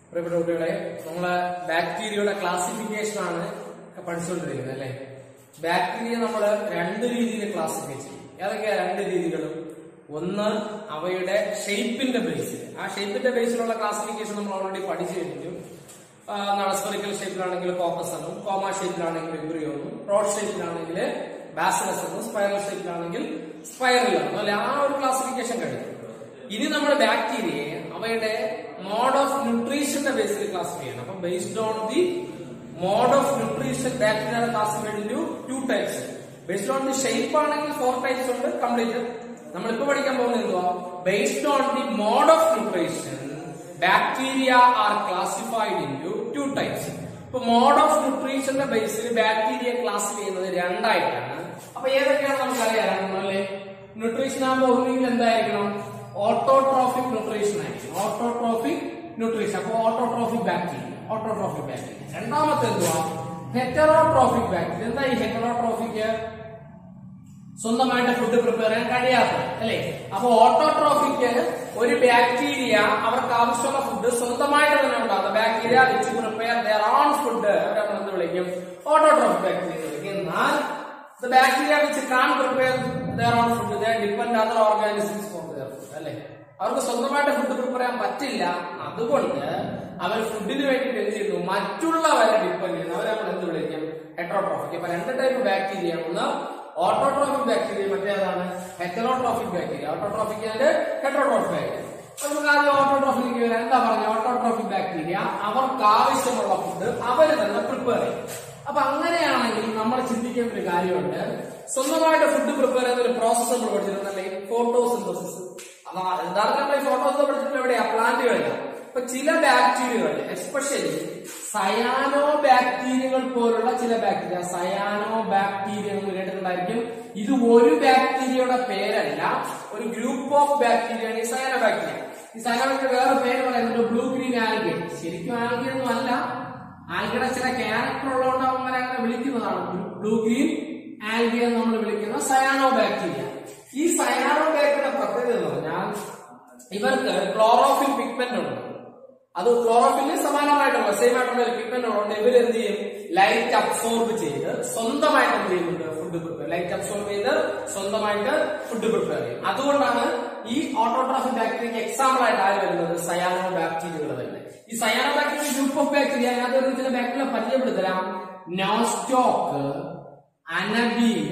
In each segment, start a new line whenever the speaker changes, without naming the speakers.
പ്രിയപ്പെട്ട കുട്ടികളെ നമ്മള് ബാക്ടീരിയയുടെ ക്ലാസിഫിക്കേഷൻ ആണ് പഠിച്ചുകൊണ്ടിരിക്കുന്നത് അല്ലെ ബാക്ടീരിയ നമ്മൾ രണ്ട് രീതിയിൽ ക്ലാസിഫൈ ചെയ്യും ഏതൊക്കെയാ രണ്ട് രീതികളും ഒന്ന് അവയുടെ ഷേപ്പിന്റെ ബേസിൽ ആ ഷേപ്പിന്റെ ബേസിലുള്ള ക്ലാസിഫിക്കേഷൻ നമ്മൾ ഓൾറെഡി പഠിച്ചു കഴിഞ്ഞു സ്പെറിക്കൽ ഷേപ്പിലാണെങ്കിൽ കോക്കസ് എന്നും കോമ ഷേപ്പിലാണെങ്കിൽ എംബ്രിയോ എന്നും റോഡ് ഷേപ്പിലാണെങ്കിൽ ബാസിലസ് എന്നും സ്പൈറൽ ഷേപ്പിലാണെങ്കിൽ സ്പൈറൽ എന്നും അല്ലെ ആ ഒരു ക്ലാസിഫിക്കേഷൻ കഴിഞ്ഞു ഇനി നമ്മൾ ബാക്ടീരിയയെ അവയുടെ മോഡ് ഓഫ് ന്യൂട്രീഷന്റെ ബേസിൽ ക്ലാസിഫൈ ചെയ്യണം അപ്പൊ based on the mode of nutrition bacteria classify into two types based on the shape ആണെങ്കിൽ ഫോർ ടൈപ്സ് ഉണ്ട് കംപ്ലീറ്റ് നമ്മളിപ്പോ പഠിക്കാൻ പോകുന്നത് എന്തുവാ based on the mode of nutrition bacteria are classified into two types ഇപ്പൊ mode of ന്യൂട്രീഷന്റെ ബേസിൽ bacteria classify ചെയ്യുന്നത് രണ്ടായിട്ടാണ് അപ്പൊ ഏതൊക്കെയാണ് നമുക്ക് അറിയാം അല്ലേ ന്യൂട്രീഷൻ ആകുമ്പോൾ ഒന്നുകിൽ എന്തായിരിക്കണം ഓട്ടോട്രോഫിക് ന്യൂട്രീഷൻ ആയിരിക്കും ഓട്ടോട്രോഫിക് ന്യൂട്രീഷൻ അപ്പൊ ഓട്ടോട്രോഫിക് ബാക്ടീരിയ ഓട്ടോട്രോഫിക് ബാക്ടീരിയ രണ്ടാമത്തെ എന്തുവാ ഹെറ്ററോട്രോഫിക് ബാക്ടീരിയ എന്താ ഈ ഹെറ്ററോട്രോഫിക് സ്വന്തമായിട്ട് ഫുഡ് പ്രിപ്പയർ ചെയ്യാൻ കഴിയാത്ത അല്ലെ അപ്പൊ ഓട്ടോട്രോഫിക്ക് ഒരു ബാക്ടീരിയ അവർക്ക് ആവശ്യമുള്ള ഫുഡ് സ്വന്തമായിട്ട് തന്നെ ഉണ്ടാകുന്ന bacteria which prepare their own food അവരെ നമ്മൾ എന്ത് വിളിക്കും ഓട്ടോട്രോഫിക് ബാക്ടീരിയ വിളിക്കും എന്നാൽ the bacteria which can't prepare their own food they depend other organisms for their food അല്ലെ അവർക്ക് സ്വന്തമായിട്ട് ഫുഡ് പ്രിപ്പയർ ചെയ്യാൻ പറ്റില്ല അതുകൊണ്ട് അവർ ഫുഡിന് വേണ്ടിയിട്ട് എന്ത് ചെയ്യുന്നു മറ്റുള്ളവരെ ഡിപ്പെൻഡ് ചെയ്യുന്നു അവരെ നമ്മൾ എന്ത് വിളിക്കും ഹെട്രോട്രോഫിക് അപ്പൊ രണ്ട് ടൈപ്പ് ബാക്ടീരിയ ഒന്ന് ഓട്ടോട്രോഫിക് ബാക്ടീരിയ മറ്റേതാണ് heterotrophic bacteria autotrophic and heterotrophic bacteria നമുക്ക് ആദ്യം ഓട്ടോട്രോഫിക് വരാം എന്താ പറഞ്ഞ ഓട്ടോട്രോഫിക് ബാക്ടീരിയ അവർക്ക് ആവശ്യമുള്ള ഫുഡ് അവർ തന്നെ പ്രിപ്പയർ ചെയ്യും അപ്പൊ അങ്ങനെയാണെങ്കിൽ നമ്മൾ ചിന്തിക്കേണ്ട ഒരു കാര്യമുണ്ട് സ്വന്തമായിട്ട് ഫുഡ് പ്രിപ്പയർ ചെയ്യുന്ന ഒരു പ്രോസസ് നമ്മൾ പഠിച്ചിട്ടുണ്ടല്ലേ ഫോട്ടോസിന്തസിസ് അപ്പൊ യഥാർത്ഥം നമ്മൾ ഫോട്ടോസ് പഠിച്ചിട്ട് എവിടെയാ പ്ലാന്റുകളില്ല അപ്പൊ ചില ബാക്ടീരിയകൾ എസ്പെഷ്യലി സയാനോ ബാക്ടീരിയകൾ പോലുള്ള ചില ബാക്ടീരിയ സയാനോ ബാക്ടീരിയ എന്ന് കേട്ടിട്ടുണ്ടായിരിക്കും ഇത് ഒരു ബാക്ടീരിയയുടെ പേരല്ല ഒരു ഗ്രൂപ്പ് ഓഫ് ബാക്ടീരിയ ഈ സയാനോ ബാക്ടീരിയ ഈ സയാനോ ബാക്ടീരിയ വേറെ പേര് പറയുന്നത് ബ്ലൂ ഗ്രീൻ ആൽഗെ ശരിക്കും ആൽഗെ ഒന്നും അല്ല ആൽഗയുടെ ചില ക്യാരക്ടർ ഉള്ളതുകൊണ്ട് അവന്മാരെ അങ്ങനെ വിളിക്കുന്നതാണ് ബ്ലൂ ഗ്രീൻ ആൽഗെ എന്ന് നമ്മൾ വിളിക്കുന്ന സയാനോ ബാക്ടീരിയ ഈ സയാനോ ബാക്ടീരിയ പ്രത്യേകത എന്ന് പറഞ്ഞാൽ ഇവർക്ക് ക്ലോറോഫിൽ പിഗ്മെന്റ് ഉണ്ട് അത് ക്ലോറോഫിലിന് സമാനമായിട്ടുള്ള സെയിം ആയിട്ടുള്ള ഒരു പിഗ്മെന്റ് ഉള്ളതുകൊണ്ട് ഇവർ എന്ത് ചെയ്യും ലൈറ്റ് അബ്സോർബ് ചെയ്ത് സ്വന്തമായിട്ട് എന്ത് ചെയ്യുന്നുണ്ട് ഫുഡ് പ്രിപ്പയർ ലൈറ്റ് അബ്സോർബ് ചെയ്ത് സ്വന്തമായിട്ട് ഫുഡ് പ്രിപ്പയർ ചെയ്യും അതുകൊണ്ടാണ് ഈ ഓട്ടോട്രോഫിക് ബാക്ടീരിയക്ക് എക്സാമ്പിൾ ആയിട്ട് ആര് വരുന്നത് സയാനോ ബാക്ടീരിയകൾ തന്നെ ഈ cyanobacteria group of bacteria അതിനകത്ത് ഒരു ചില ബാക്ടീരിയ പരിചയപ്പെടുത്തരാം നോസ്റ്റോക്ക് അനബീന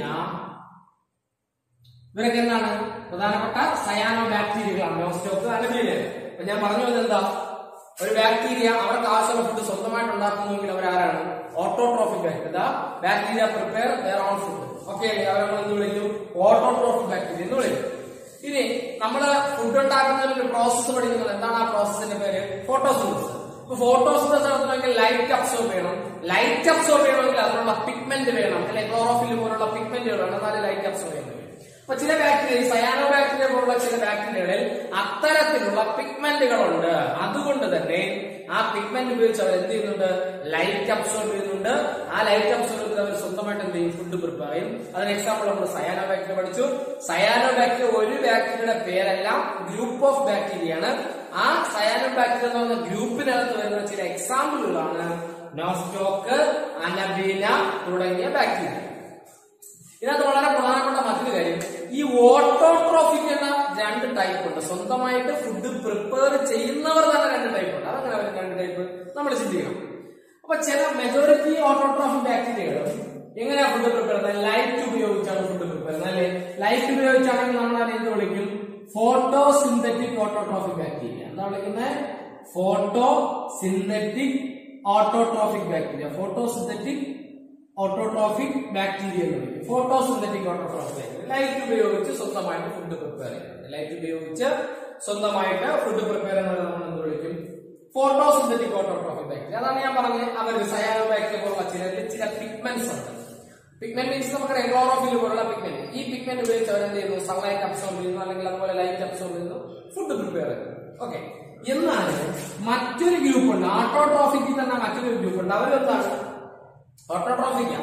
ഇവരൊക്കെ എന്താണ് പ്രധാനപ്പെട്ട സയാനോ ബാക്ടീരിയകളാണ് നോസ്റ്റോക്ക് അനബീന അപ്പൊ ഞാൻ പറഞ്ഞു വന്നത് എന്താ ഒരു ബാക്ടീരിയ അവർക്ക് ആവശ്യമുള്ള ഫുഡ് സ്വന്തമായിട്ട് ഉണ്ടാക്കുന്നുവെങ്കിൽ അവരാരാണ് autotrophic bacteria bacteria prepare their own food okay അവരെ നമ്മൾ എന്ത് വിളിക്കും ഓട്ടോട്രോഫിക് ബാക്ടീരിയ എന്ന് വിളിക്കും ഇനി നമ്മള് ഫുഡ് ഉണ്ടാക്കുന്നതിന് ഒരു പ്രോസസ്സ് പഠിക്കുന്നത് എന്താണ് ആ പ്രോസസ്സിന്റെ പേര് ഫോട്ടോസിന്തസിസ് ഇപ്പൊ ഫോട്ടോസിന്തസിസ് നടത്തണമെങ്കിൽ ലൈറ്റ് അബ്സോർബ് ചെയ്യണം ലൈറ്റ് അബ്സോർബ് ചെയ്യണമെങ്കിൽ അതിനുള്ള പിഗ്മെന്റ് വേണം അല്ലെ ക്ലോറോഫിൽ പോലുള്ള പിഗ്മെന്റുകൾ വേണം എന്നാലും ലൈറ്റ് അബ്സോർബ് ചെയ്യാൻ പറ്റും അപ്പൊ ചില ബാക്ടീരിയ സയാനോ ബാക്ടീരിയ പോലുള്ള ചില ബാക്ടീരിയകളിൽ അത്തരത്തിലുള്ള പിഗ്മെന്റുകളുണ്ട് അതുകൊണ്ട് തന്നെ ആ പിഗ്മെന്റ് ഉപയോഗിച്ച് അവർ എന്ത് ചെയ്യുന്നുണ്ട് ലൈറ്റ് അബ്സോർബ് ചെയ്യുന്നുണ്ട് ആ ലൈറ്റ് അബ്സോർബ് ചെയ്ത് അവർ സ്വന്തമായിട്ട് എന്ത് ചെയ്യും ഫുഡ് പ്രിപ്പയർ ചെയ്യും അതിന് എക്സാമ്പിൾ നമ്മൾ സയാനോ ബാക്ടീരിയ പഠിച്ചു സയാനോ ബാക്ടീരിയ ഒരു ബാക്ടീരിയയുടെ പേരല്ല ഗ്രൂപ്പ് ഓഫ് ബാക്ടീരിയ ആണ് ആ സയാനോ ബാക്ടീരിയ എന്ന് പറഞ്ഞ ഗ്രൂപ്പിനകത്ത് വരുന്ന ചില എക്സാമ്പിളുകളാണ് നോസ്റ്റോക്ക് അനബീന തുടങ്ങിയ ബാക്ടീരിയ ഇതിനകത്ത് വളരെ പ്രധാനപ്പെട്ട മറ്റൊരു കാര്യം ഈ ഓട്ടോട്രോഫിക് എന്ന രണ്ട് ടൈപ്പ് ഉണ്ട് സ്വന്തമായിട്ട് ഫുഡ് പ്രിപ്പയർ ചെയ്യുന്നവർ തന്നെ രണ്ട് ടൈപ്പ് ഉണ്ട് അതങ്ങനെ അവർക്ക് രണ്ട് ടൈപ്പ് നമ്മൾ ചിന്തിക്കണം അപ്പൊ ചില മെജോറിറ്റി ഓട്ടോട്രോഫിക് ബാക്ടീരിയകൾ എങ്ങനെയാ ഫുഡ് പ്രിപ്പയർ ചെയ്യുന്നത് ലൈറ്റ് ഉപയോഗിച്ചാണ് ഫുഡ് പ്രിപ്പയർ ചെയ്യുന്നത് അല്ലെ ലൈറ്റ് ഉപയോഗിച്ചാണെങ്കിൽ നമ്മൾ അതിനെ എന്ത് വിളിക്കും ഫോട്ടോ സിന്തറ്റിക് ഓട്ടോട്രോഫിക് ബാക്ടീരിയ എന്താ വിളിക്കുന്നത് photosynthetic autotrophic bacteria photosynthetic autotrophic bacteria എന്ന് വിളിക്കും ഫോട്ടോസിന്തറ്റിക് ഓട്ടോട്രോഫിക് ബാക്ടീരിയ ലൈറ്റ് ഉപയോഗിച്ച് സ്വന്തമായിട്ട് ഫുഡ് പ്രിപ്പയർ ചെയ്യുന്നത് ലൈറ്റ് ഉപയോഗിച്ച് സ്വന്തമായിട്ട് ഫുഡ് പ്രിപ്പയർ ചെയ്യുന്നത് നമ്മൾ എന്ത് വിളിക്കും ഫോട്ടോസിന്തറ്റിക് ഓട്ടോട്രോഫിക് ബാക്ടീരിയ അതാണ് ഞാൻ പറഞ്ഞത് അവർ സയാനോ ബാക്ടീരിയ പോലുള്ള ചില ചില പിഗ്മെന്റ്സ് ഉണ്ട് പിഗ്മെന്റ് മീൻസ് നമുക്ക് ക്ലോറോഫിൽ പോലുള്ള പിഗ്മെന്റ് ഈ പിഗ്മെന്റ് ഉപയോഗിച്ച് അവർ എന്ത് ചെയ്യുന്നു സൺലൈറ്റ് അബ്സോർബ് ചെയ്യുന്നു അല്ലെങ്കിൽ അതുപോലെ ലൈറ്റ് അബ്സോർബ് ചെയ്യുന്നു ഫുഡ് പ്രിപ്പയർ ചെയ്യുന്നു ഓക്കെ എന്നാൽ മറ്റൊരു ഗ്രൂപ്പ് ഉണ്ട് ഓട്ടോട്രോഫിക്കിൽ തന്നെ മറ്റൊരു ഗ്രൂപ്പ് ഉണ്ട് അവരെന്താണ് ഓട്ടോട്രോഫിക്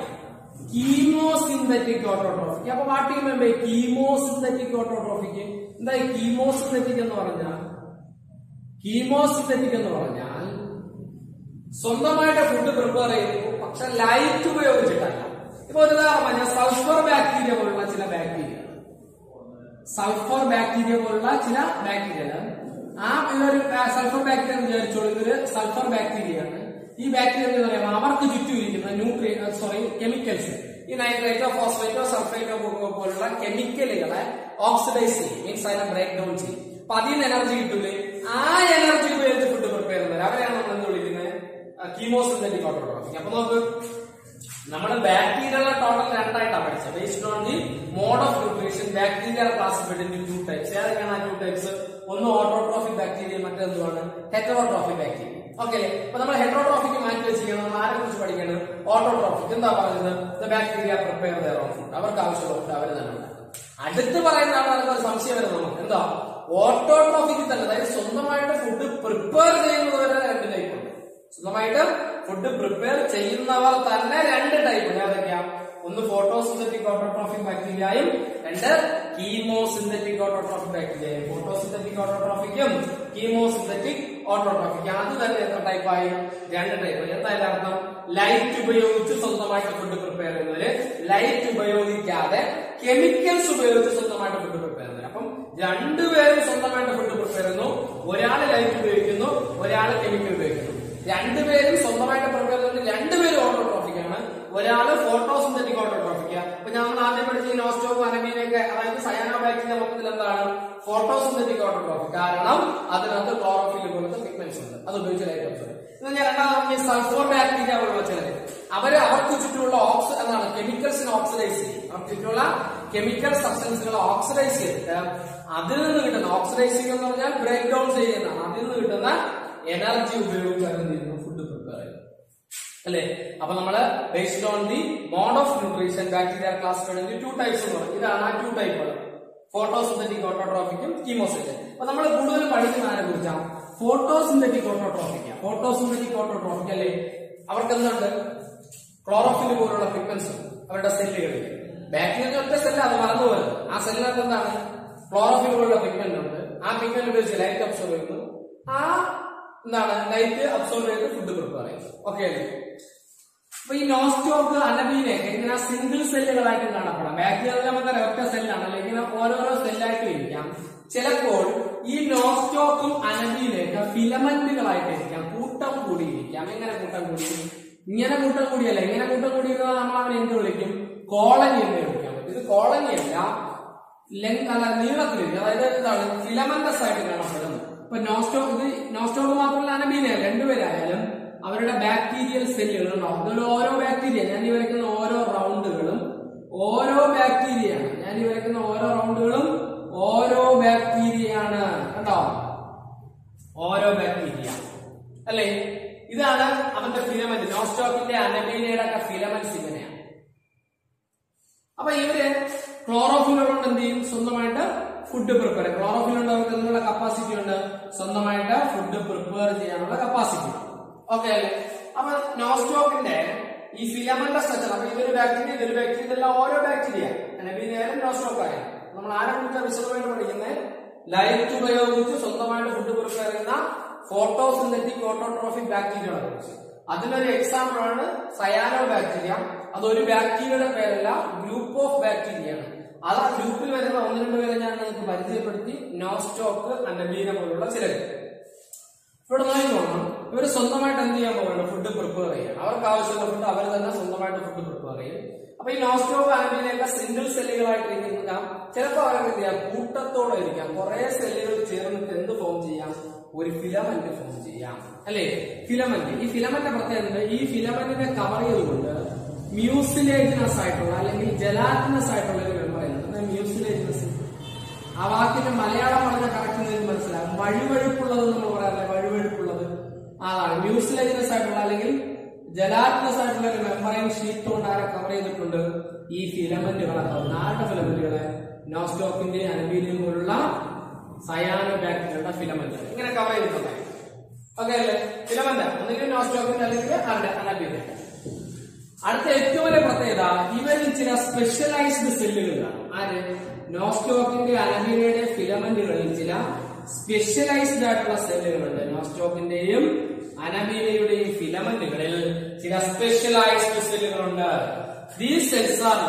കീമോസിന്തറ്റിക് ഓട്ടോട്രോഫിക് അപ്പൊ വാട്ട് ചെയ്യുമ്പോ കീമോസിന്തറ്റിക് ഓട്ടോട്രോഫിക് എന്താ ഈ കീമോസിന്തറ്റിക് എന്ന് പറഞ്ഞാൽ കീമോസിന്തറ്റിക് എന്ന് പറഞ്ഞാൽ സ്വന്തമായിട്ട് ഫുഡ് പ്രിപ്പയർ ചെയ്യുന്നു പക്ഷെ ലൈറ്റ് ഉപയോഗിച്ചിട്ടല്ല ഇപ്പൊ ഒരു ഉദാഹരണം പറഞ്ഞാൽ സൾഫർ ബാക്ടീരിയ പോലുള്ള ചില ബാക്ടീരിയ സൾഫർ ബാക്ടീരിയ പോലുള്ള ചില ബാക്ടീരിയ ആ ഇതൊരു സൾഫർ ബാക്ടീരിയ എന്ന് വിചാരിച്ചോളൂ ഇതൊരു സൾഫർ ബാക്ടീരിയ ആണ് ഈ ബാക്ടീരിയ എന്ന് പറയുമ്പോൾ അവർക്ക് ചുറ്റും ഇരിക്കുന്ന ന്യൂട്രിയ സോറി കെമിക്കൽസ് ഈ നൈട്രേറ്റോ ഫോസ്ഫേറ്റോ സൾഫേറ്റോ പോലുള്ള കെമിക്കലുകളെ ഓക്സിഡൈസ് ചെയ്യും മീൻസ് അതിനെ ബ്രേക്ക് ഡൗൺ ചെയ്യും അപ്പൊ അതിൽ നിന്ന് എനർജി കിട്ടൂലേ ആ എനർജി ഉപയോഗിച്ച് ഫുഡ് പ്രിപ്പയർ ചെയ്യുന്നത് അവരെയാണ് നമ്മൾ എന്ത് വിളിക്കുന്നത് കീമോസിന്തറ്റിക് ഓട്ടോട്രോഫിക് അപ്പൊ നമുക്ക് നമ്മുടെ ബാക്ടീരിയകളെ ടോട്ടൽ രണ്ടായിട്ടാണ് പഠിച്ചത് based on the mode of nutrition bacteria classified in two types ഏതൊക്കെയാണ് ആ ടു ടൈപ്സ് ഒന്ന് ഓട്ടോട്രോഫിക് ബാക്ടീരിയ മറ്റെന്തുമാണ് ഹെറ്ററോട്രോഫിക് ബാക്ടീരിയ ഓക്കെ അപ്പൊ നമ്മൾ ഹെറ്ററോട്രോഫിക് മാറ്റി വെച്ചിരിക്കണം നമ്മൾ ആരെ കുറിച്ച് പഠിക്കണം ഓട്ടോട്രോഫിക് എന്താ പറയുന്നത് bacteria prepare their own food അവർക്ക് ആവശ്യമുള്ള ഫുഡ് അവർ തന്നെ ഉണ്ടാക്കും അടുത്ത് പറയുന്ന ആളാണ് ഒരു സംശയം വരുന്നത് നമുക്ക് എന്താ ഓട്ടോട്രോഫിക് തന്നെ അതായത് സ്വന്തമായിട്ട് ഫുഡ് പ്രിപ്പയർ ചെയ്യുന്നത് വരെ രണ്ട് ടൈപ്പ് ഉണ്ട് സ്വന്തമായിട്ട് ഫുഡ് പ്രിപ്പയർ ചെയ്യുന്നവർ തന്നെ രണ്ട് ടൈപ്പ് ഏതൊക്കെയാ ഒന്ന് ഫോട്ടോസിന്തറ്റിക് ഓട്ടോട്രോഫിക് ബാക്ടീരിയയും രണ്ട് കീമോസിന്തറ്റിക് ഓട്ടോട്രോഫിക് ബാക്ടീരിയയും ഫോട്ടോസിന്തറ്റിക് ഓട്ടോട്രോഫിക്കും കീമോസിന്തറ്റിക് ഓട്ടോട്രോഫിക് അത് തന്നെ എത്ര ടൈപ്പായി രണ്ട് ടൈപ്പ് എന്താ അതിന്റെ അർത്ഥം ലൈറ്റ് ഉപയോഗിച്ച് സ്വന്തമായിട്ട് ഫുഡ് പ്രിപ്പയർ ചെയ്യുന്നവര് ലൈറ്റ് ഉപയോഗിക്കാതെ കെമിക്കൽസ് ഉപയോഗിച്ച് സ്വന്തമായിട്ട് ഫുഡ് പ്രിപ്പയർ ചെയ്യുന്നവര് അപ്പം രണ്ടുപേരും സ്വന്തമായിട്ട് ഫുഡ് പ്രിപ്പയർ ചെയ്യുന്നു ഒരാൾ ലൈറ്റ് ഉപയോഗിക്കുന്നു ഒരാൾ കെമിക്കൽ ഉപയോഗിക്കുന്നു രണ്ടുപേരും സ്വന്തമായിട്ട് പ്രിപ്പയർ ചെയ്യുന്നത് രണ്ടുപേരും ഓട്ടോട്രോഫിക് ആണ് ഒരാള് ഫോട്ടോസിന്തറ്റിക് ഓട്ടോട്രോഫിക് അപ്പൊ നമ്മൾ ആദ്യം പഠിച്ച നോസ്റ്റോക്ക് അനമീനൊക്കെ അതായത് സയാനോ ബാക്ടീരിയ മൊത്തത്തിൽ എന്താണ് ഫോട്ടോസിന്തറ്റിക് ഓട്ടോട്രോഫിക് കാരണം അതിനകത്ത് ക്ലോറോഫിൽ പോലത്തെ പിഗ്മെന്റ്സ് ഉണ്ട് അത് ഉപയോഗിച്ച് ലൈറ്റ് അബ്സോർബ് ഇത് ഞാൻ രണ്ടാമത് സൾഫോർ ബാക്ടീരിയ പോലുള്ള ചിലര് അവര് അവർക്ക് ചുറ്റുമുള്ള ഓക്സി എന്താണ് കെമിക്കൽസിനെ ഓക്സിഡൈസ് ചെയ്യും അവർക്ക് ചുറ്റുമുള്ള കെമിക്കൽ സബ്സ്റ്റൻസുകളെ ഓക്സിഡൈസ് ചെയ്തിട്ട് അതിൽ നിന്ന് കിട്ടുന്ന ഓക്സിഡൈസിംഗ് എന്ന് പറഞ്ഞാൽ ബ്രേക്ക് ഡൗൺ ചെയ്യുന്നതാണ് അതിൽ നിന്ന് കിട്ടുന്ന എനർജി ഉപയോഗിച്ച് അവർ ഫുഡ് പ്രിപ്പയർ ചെയ്യും അല്ലേ അപ്പൊ നമ്മള് based on the mode of nutrition bacteria class two types എന്ന് പറയും ഇതാണ് ആ ടു ടൈപ്പുകൾ ഫോട്ടോസിന്തറ്റിക് ഓട്ടോട്രോഫിക്കും കീമോസിന്തറ്റിക് അപ്പൊ നമ്മൾ കൂടുതൽ പഠിക്കുന്ന ആരെ കുറിച്ചാണ് ഫോട്ടോസിന്തറ്റിക് ഓട്ടോട്രോഫിക് ഫോട്ടോസിന്തറ്റിക് ഓട്ടോട്രോഫിക് അല്ലേ അവർക്ക് എന്തുണ്ട് ക്ലോറോഫിൽ പോലുള്ള പിഗ്മെന്റ്സ് അവരുടെ സെല്ലുകളിൽ ബാക്ടീരിയ ഒറ്റ സെല്ല് അത് മറന്നു പോകുന്നത് ആ സെല്ലിനകത്ത് എന്താണ് ക്ലോറോഫിൽ പോലുള്ള പിഗ്മെന്റ് ഉണ്ട് ആ പിഗ്മെന്റ് ഉപയോഗിച്ച് ലൈറ്റ് അബ്സോർവ് ചെയ്യുന്നു ആ എന്താണ് ലൈറ്റ് അബ്സോർവ് ചെയ്ത് ഫുഡ് പ്രിപ്പയർ ചെയ്യുന്നു ഓക്കെ അല്ലേ അപ്പൊ ഈ നോസ്റ്റോക്ക് അനബീനെ ഇങ്ങനെ സിംഗിൾ സെല്ലുകളായിട്ട് കാണപ്പെടാം ബാക്ടീരിയ നമുക്ക് ഒറ്റ സെല്ലാണ് അല്ലെങ്കിൽ ഇങ്ങനെ ഓരോരോ സെല്ലായിട്ട് ഇരിക്കാം ചിലപ്പോൾ ഈ നോസ്റ്റോക്കും അനബീനൊക്കെ ഫിലമെന്റുകളായിട്ട് ഇരിക്കാം കൂട്ടം കൂടിയിരിക്കാം എങ്ങനെ കൂട്ടം കൂടി ഇങ്ങനെ കൂട്ടം കൂടിയല്ല ഇങ്ങനെ കൂട്ടം കൂടിയിരുന്നാൽ നമ്മൾ അവനെ എന്ത് വിളിക്കും കോളനി എന്ന് വിളിക്കാം ഇത് കോളനി അല്ല ലെങ് അല്ല നീളത്തിലിരിക്കും അതായത് എന്താണ് ഫിലമെന്റസ് ആയിട്ട് കാണപ്പെടുന്നു ഇപ്പൊ നോസ്റ്റോക്ക് ഇത് നോസ്റ്റോക്ക് മാത്രമല്ല അനബീന രണ്ടുപേരായാലും അവരുടെ ബാക്ടീരിയൽ സെല്ലുകൾ ഉണ്ടാവും ഇതിൽ ഓരോ ബാക്ടീരിയ ഞാൻ ഈ വരയ്ക്കുന്ന ഓരോ റൗണ്ടുകളും ഓരോ ബാക്ടീരിയയാണ് ഞാൻ ഈ വരയ്ക്കുന്ന ഓരോ റൗണ്ടുകളും ഓരോ ബാക്ടീരിയയാണ് കണ്ടോ ഓരോ ബാക്ടീരിയ അല്ലേ ഇതാണ് അവന്റെ ഫിലമെന്റ് നോസ്റ്റോക്കിന്റെ അനബീനയുടെ ഒക്കെ ഫിലമെന്റ്സ് ഇങ്ങനെയാണ് അപ്പൊ ഇവര് ക്ലോറോഫിൽ ഉള്ളതുകൊണ്ട് എന്ത് ചെയ്യും സ്വന്തമായിട്ട് ഫുഡ് പ്രിപ്പയർ ക്ലോറോഫിൽ ഉള്ളവർക്ക് എന്നുള്ള കപ്പാസിറ്റി ഉണ്ട് സ്വന്തമായിട്ട് ഫുഡ് പ്രിപ്പയർ ചെയ്യാനുള്ള കപ്പാസിറ്റി ഓക്കെ അല്ലേ അപ്പൊ നോസ്റ്റോക്കിന്റെ ഈ ഫിലമെന്റ് സ്ട്രക്ചർ അപ്പൊ ഇതൊരു ബാക്ടീരിയ ഇതൊരു ബാക്ടീരിയ ഇതെല്ലാം ഓരോ ബാക്ടീരിയ അനബീനയായാലും നോസ്റ്റോക്ക് ആയാലും നമ്മൾ ആരെ കുറിച്ച് വിശദമായിട്ട് പഠിക്കുന്നത് ലൈറ്റ് ഉപയോഗിച്ച് സ്വന്തമായിട്ട് ഫുഡ് പ്രിപ്പയർ ചെയ്യുന്ന ഫോട്ടോസിന്തറ്റിക് ഓട്ടോട്രോഫിക് ബാക്ടീരിയകളെ കുറിച്ച് അതിനൊരു എക്സാമ്പിൾ ആണ് സയാനോ ബാക്ടീരിയ അതൊരു ബാക്ടീരിയയുടെ പേരല്ല ഗ്രൂപ്പ് ഓഫ് ബാക്ടീരിയ ആണ് അത് ആ ഗ്രൂപ്പിൽ വരുന്ന ഒന്ന് രണ്ട് പേരെ ഞാൻ നിങ്ങൾക്ക് പരിചയപ്പെടുത്തി നോസ്റ്റോക്ക് അനബീന പോലുള്ള ചിലർ ഇവിടെ നോക്കി നോക്കണം ഇവർ സ്വന്തമായിട്ട് എന്ത് ചെയ്യാൻ പോകുന്നത് ഫുഡ് പ്രിപ്പയർ ചെയ്യാൻ അവർക്ക് ആവശ്യമുള്ള ഫുഡ് അവർ തന്നെ സ്വന്തമായിട്ട് ഫുഡ് പ്രിപ്പയർ ചെയ്യും അപ്പൊ ഈ നോസ്റ്റോക്ക് അനബീനയൊക്കെ സിംഗിൾ സെല്ലുകളായിട്ട് ഇരിക്കാം ചിലപ്പോൾ അവർക്ക് എന്ത് ചെയ്യാം കൂട്ടത്തോടെ ഇരിക്കാം കുറെ സെല്ലുകൾ ചേർന്നിട്ട് എന്ത് ഫോം ചെയ്യാം ഒരു ഫിലമെന്റ് ഫോം ചെയ്യാം അല്ലേ ഫിലമെന്റ് ഈ ഫിലമെന്റ് പ്രത്യേകത ഈ ഫിലമെന്റിനെ കവർ ചെയ്തുകൊണ്ട് മ്യൂസിലേജിനസ് ആയിട്ടുള്ള അല്ലെങ്കിൽ ജലാറ്റിനസ് ആയിട്ടുള്ള ഒരു മെമ്പറൈൻ മ്യൂസിലേജിനസ് ആ വാക്കിന്റെ മലയാളം പറഞ്ഞ കറക്റ്റ് നിങ്ങൾക്ക് മനസ്സിലാകും വഴുവഴുപ്പുള്ളത് നമ്മൾ പറയാറില്ല വഴുവഴുപ്പുള്ളത് അതാണ് മ്യൂസിലേജിനസ് ആയിട്ടുള്ള അല്ലെങ്കിൽ ജലാറ്റിനസ് ആയിട്ടുള്ള ഒരു മെമ്പറൈൻ ഷീറ്റ് കൊണ്ട് ആരെ കവർ ചെയ്തിട്ടുണ്ട് ഈ ഫിലമെന്റുകളെ കവർ ആരുടെ ഫിലമെന്റുകളെ നോസ്റ്റോക്കിന്റെ അനബീനിയം പോലുള്ള സയാനോ ബാക്ടീരിയയുടെ ഫിലമെന്റ് ഇങ്ങനെ കവർ ചെയ്തിട്ടുണ്ട് ഓക്കെ അല്ലേ ഫിലമെന്റ് ഒന്നുകിൽ നോസ്റ്റോക്കിന്റെ അല്ലെങ്കിൽ അനബീനിയ അടുത്ത ഏറ്റവും വലിയ പ്രത്യേകത ഇവരിൽ ചില സ്പെഷ്യലൈസ്ഡ് സെല്ലുകൾ കാണും ആര് നോസ്റ്റോക്കിന്റെ അനബീനയുടെ ഫിലമെന്റുകളിൽ ചില സ്പെഷ്യലൈസ്ഡ് ആയിട്ടുള്ള സെല്ലുകളുണ്ട് നോസ്റ്റോക്കിന്റെയും അനബീനയുടെയും ഫിലമെന്റ് ഫിലമെന്റുകളിൽ ചില സ്പെഷ്യലൈസ്ഡ് സെല്ലുകളുണ്ട് ദീസ് സെൽസ് ആർ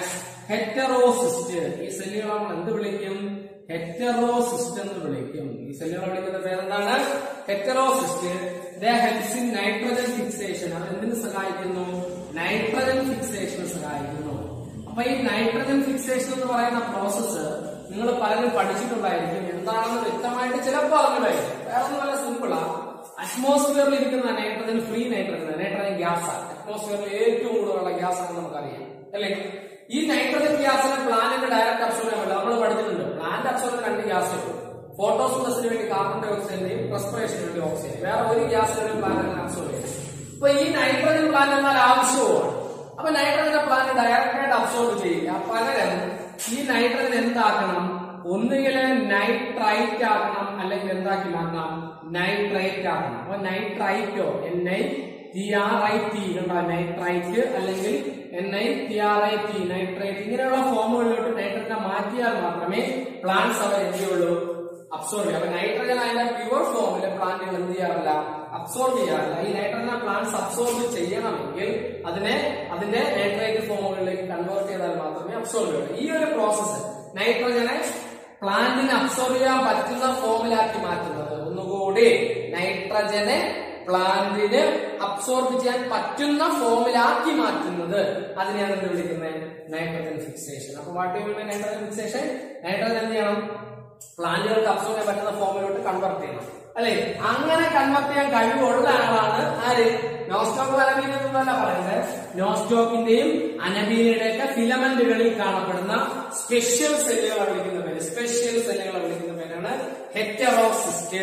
ഹെറ്ററോസിസ്റ്റ് ഈ സെല്ലുകളെ നമ്മൾ എന്ത് വിളിക്കും ഹെറ്ററോസിസ്റ്റ് എന്ന് വിളിക്കും ഈ സെല്ലുകളെ വിളിക്കുന്ന പേരെന്താണ് heterocyst helps in nitrogen fixation അത് എന്തിനു സഹായിക്കുന്നു നൈട്രജൻ ഫിക്സേഷന് സഹായിക്കുന്നു അപ്പൊ ഈ നൈട്രജൻ ഫിക്സേഷൻ എന്ന് പറയുന്ന പ്രോസസ്സ് നിങ്ങൾ പലരും പഠിച്ചിട്ടുണ്ടായിരിക്കും എന്താണെന്ന് വ്യക്തമായിട്ട് ചിലപ്പോൾ അറിഞ്ഞിട്ടായിരിക്കും വേറെ ഒന്നും സിമ്പിളാ അറ്റ്മോസ്ഫിയറിൽ ഇരിക്കുന്ന nitrogen free nitrogen nitrogen gas അറ്റ്മോസ്ഫിയറിൽ ഏറ്റവും കൂടുതലുള്ള ഗ്യാസ് ആണെന്ന് നമുക്കറിയാം അല്ലേ ഈ നൈട്രജൻ ഗ്യാസിനെ പ്ലാന്റിന്റെ ഡയറക്റ്റ് അബ്സോർബ് ചെയ്യാൻ പറ്റില്ല നമ്മൾ പഠിച്ചിട്ടുണ്ട് പ്ലാന്റ് അബ്സോർബ് രണ്ട് ഗ്യാസ് ഫോട്ടോസിന്തസിന് വേണ്ടി കാർബൺ ഡൈ ഓക്സൈഡിന്റെയും റെസ്പിറേഷന് വേണ്ടി ഓക്സിജൻ വേറെ ഒരു ഗ്യാസിനും പ്ലാന്റ് അബ്സോർബ് ചെയ്യും അപ്പൊ ഈ നൈട്രജൻ പ്ലാന്റ് എന്നാൽ ആവശ്യവുമാണ് അപ്പൊ നൈട്രജനെ പ്ലാന്റ് ഡയറക്റ്റായിട്ട് അബ്സോർബ് ചെയ്യില്ല പകരം ഈ നൈട്രജൻ എന്താക്കണം ഒന്നുകിൽ നൈട്രൈറ്റ് ആക്കണം അല്ലെങ്കിൽ എന്താക്കി മാറ്റണം നൈട്രേറ്റ് ആക്കണം അപ്പൊ നൈട്രൈറ്റോ N I T R I T കണ്ടോ നൈട്രൈറ്റ് അല്ലെങ്കിൽ N I T R I T nitrate ഇങ്ങനെയുള്ള ഫോമുകളിലോട്ട് നൈട്രജനെ മാറ്റിയാൽ മാത്രമേ പ്ലാന്റ്സ് അവർ എന്ത് ചെയ്യുള്ളൂ അബ്സോർബ് ചെയ്യാം അപ്പൊ നൈട്രജൻ അതിന്റെ പ്യുവർ ഫോമിൽ പ്ലാന്റുകൾ എന്ത് ചെയ്യാറില്ല അബ്സോർബ് ചെയ്യാറില്ല ഈ നൈട്രജൻ പ്ലാന്റ്സ് അബ്സോർബ് ചെയ്യണമെങ്കിൽ അതിനെ അതിന്റെ നൈട്രേറ്റ് ഫോമുകളിലേക്ക് കൺവേർട്ട് ചെയ്താൽ മാത്രമേ അബ്സോർബ് ചെയ്യൂ ഈ ഒരു പ്രോസസ്സ് നൈട്രജനെ പ്ലാന്റിന് അബ്സോർബ് ചെയ്യാൻ പറ്റുന്ന ഫോമിലാക്കി മാറ്റുന്നത് ഒന്നുകൂടി നൈട്രജനെ പ്ലാന്റിന് അബ്സോർബ് ചെയ്യാൻ പറ്റുന്ന ഫോമിലാക്കി മാറ്റുന്നത് അതിനെയാണ് എന്ത് വിളിക്കുന്നത് നൈട്രജൻ ഫിക്സേഷൻ അപ്പൊ what you nitrogen fixation nitrogen എന്ത് ചെയ്യണം പ്ലാന്റുകൾക്ക് അബ്സോർബ് ചെയ്യാൻ പറ്റുന്ന ഫോമിലോട്ട് കൺവെർട്ട് ചെയ്യണം അല്ലെ അങ്ങനെ കൺവെർട്ട് ചെയ്യാൻ കഴിവുള്ള ആളാണ് ആര് നോസ്റ്റോക്ക് അനബീൻ എന്നല്ല പറയുന്നത് നോസ്റ്റോക്കിന്റെയും അനബീനയുടെയൊക്കെ ഫിലമെന്റുകളിൽ കാണപ്പെടുന്ന സ്പെഷ്യൽ സെല്ലുകളെ വിളിക്കുന്ന പേര് സ്പെഷ്യൽ സെല്ലുകളെ വിളിക്കുന്ന പേരാണ് ഹെറ്ററോസിസ്റ്റ്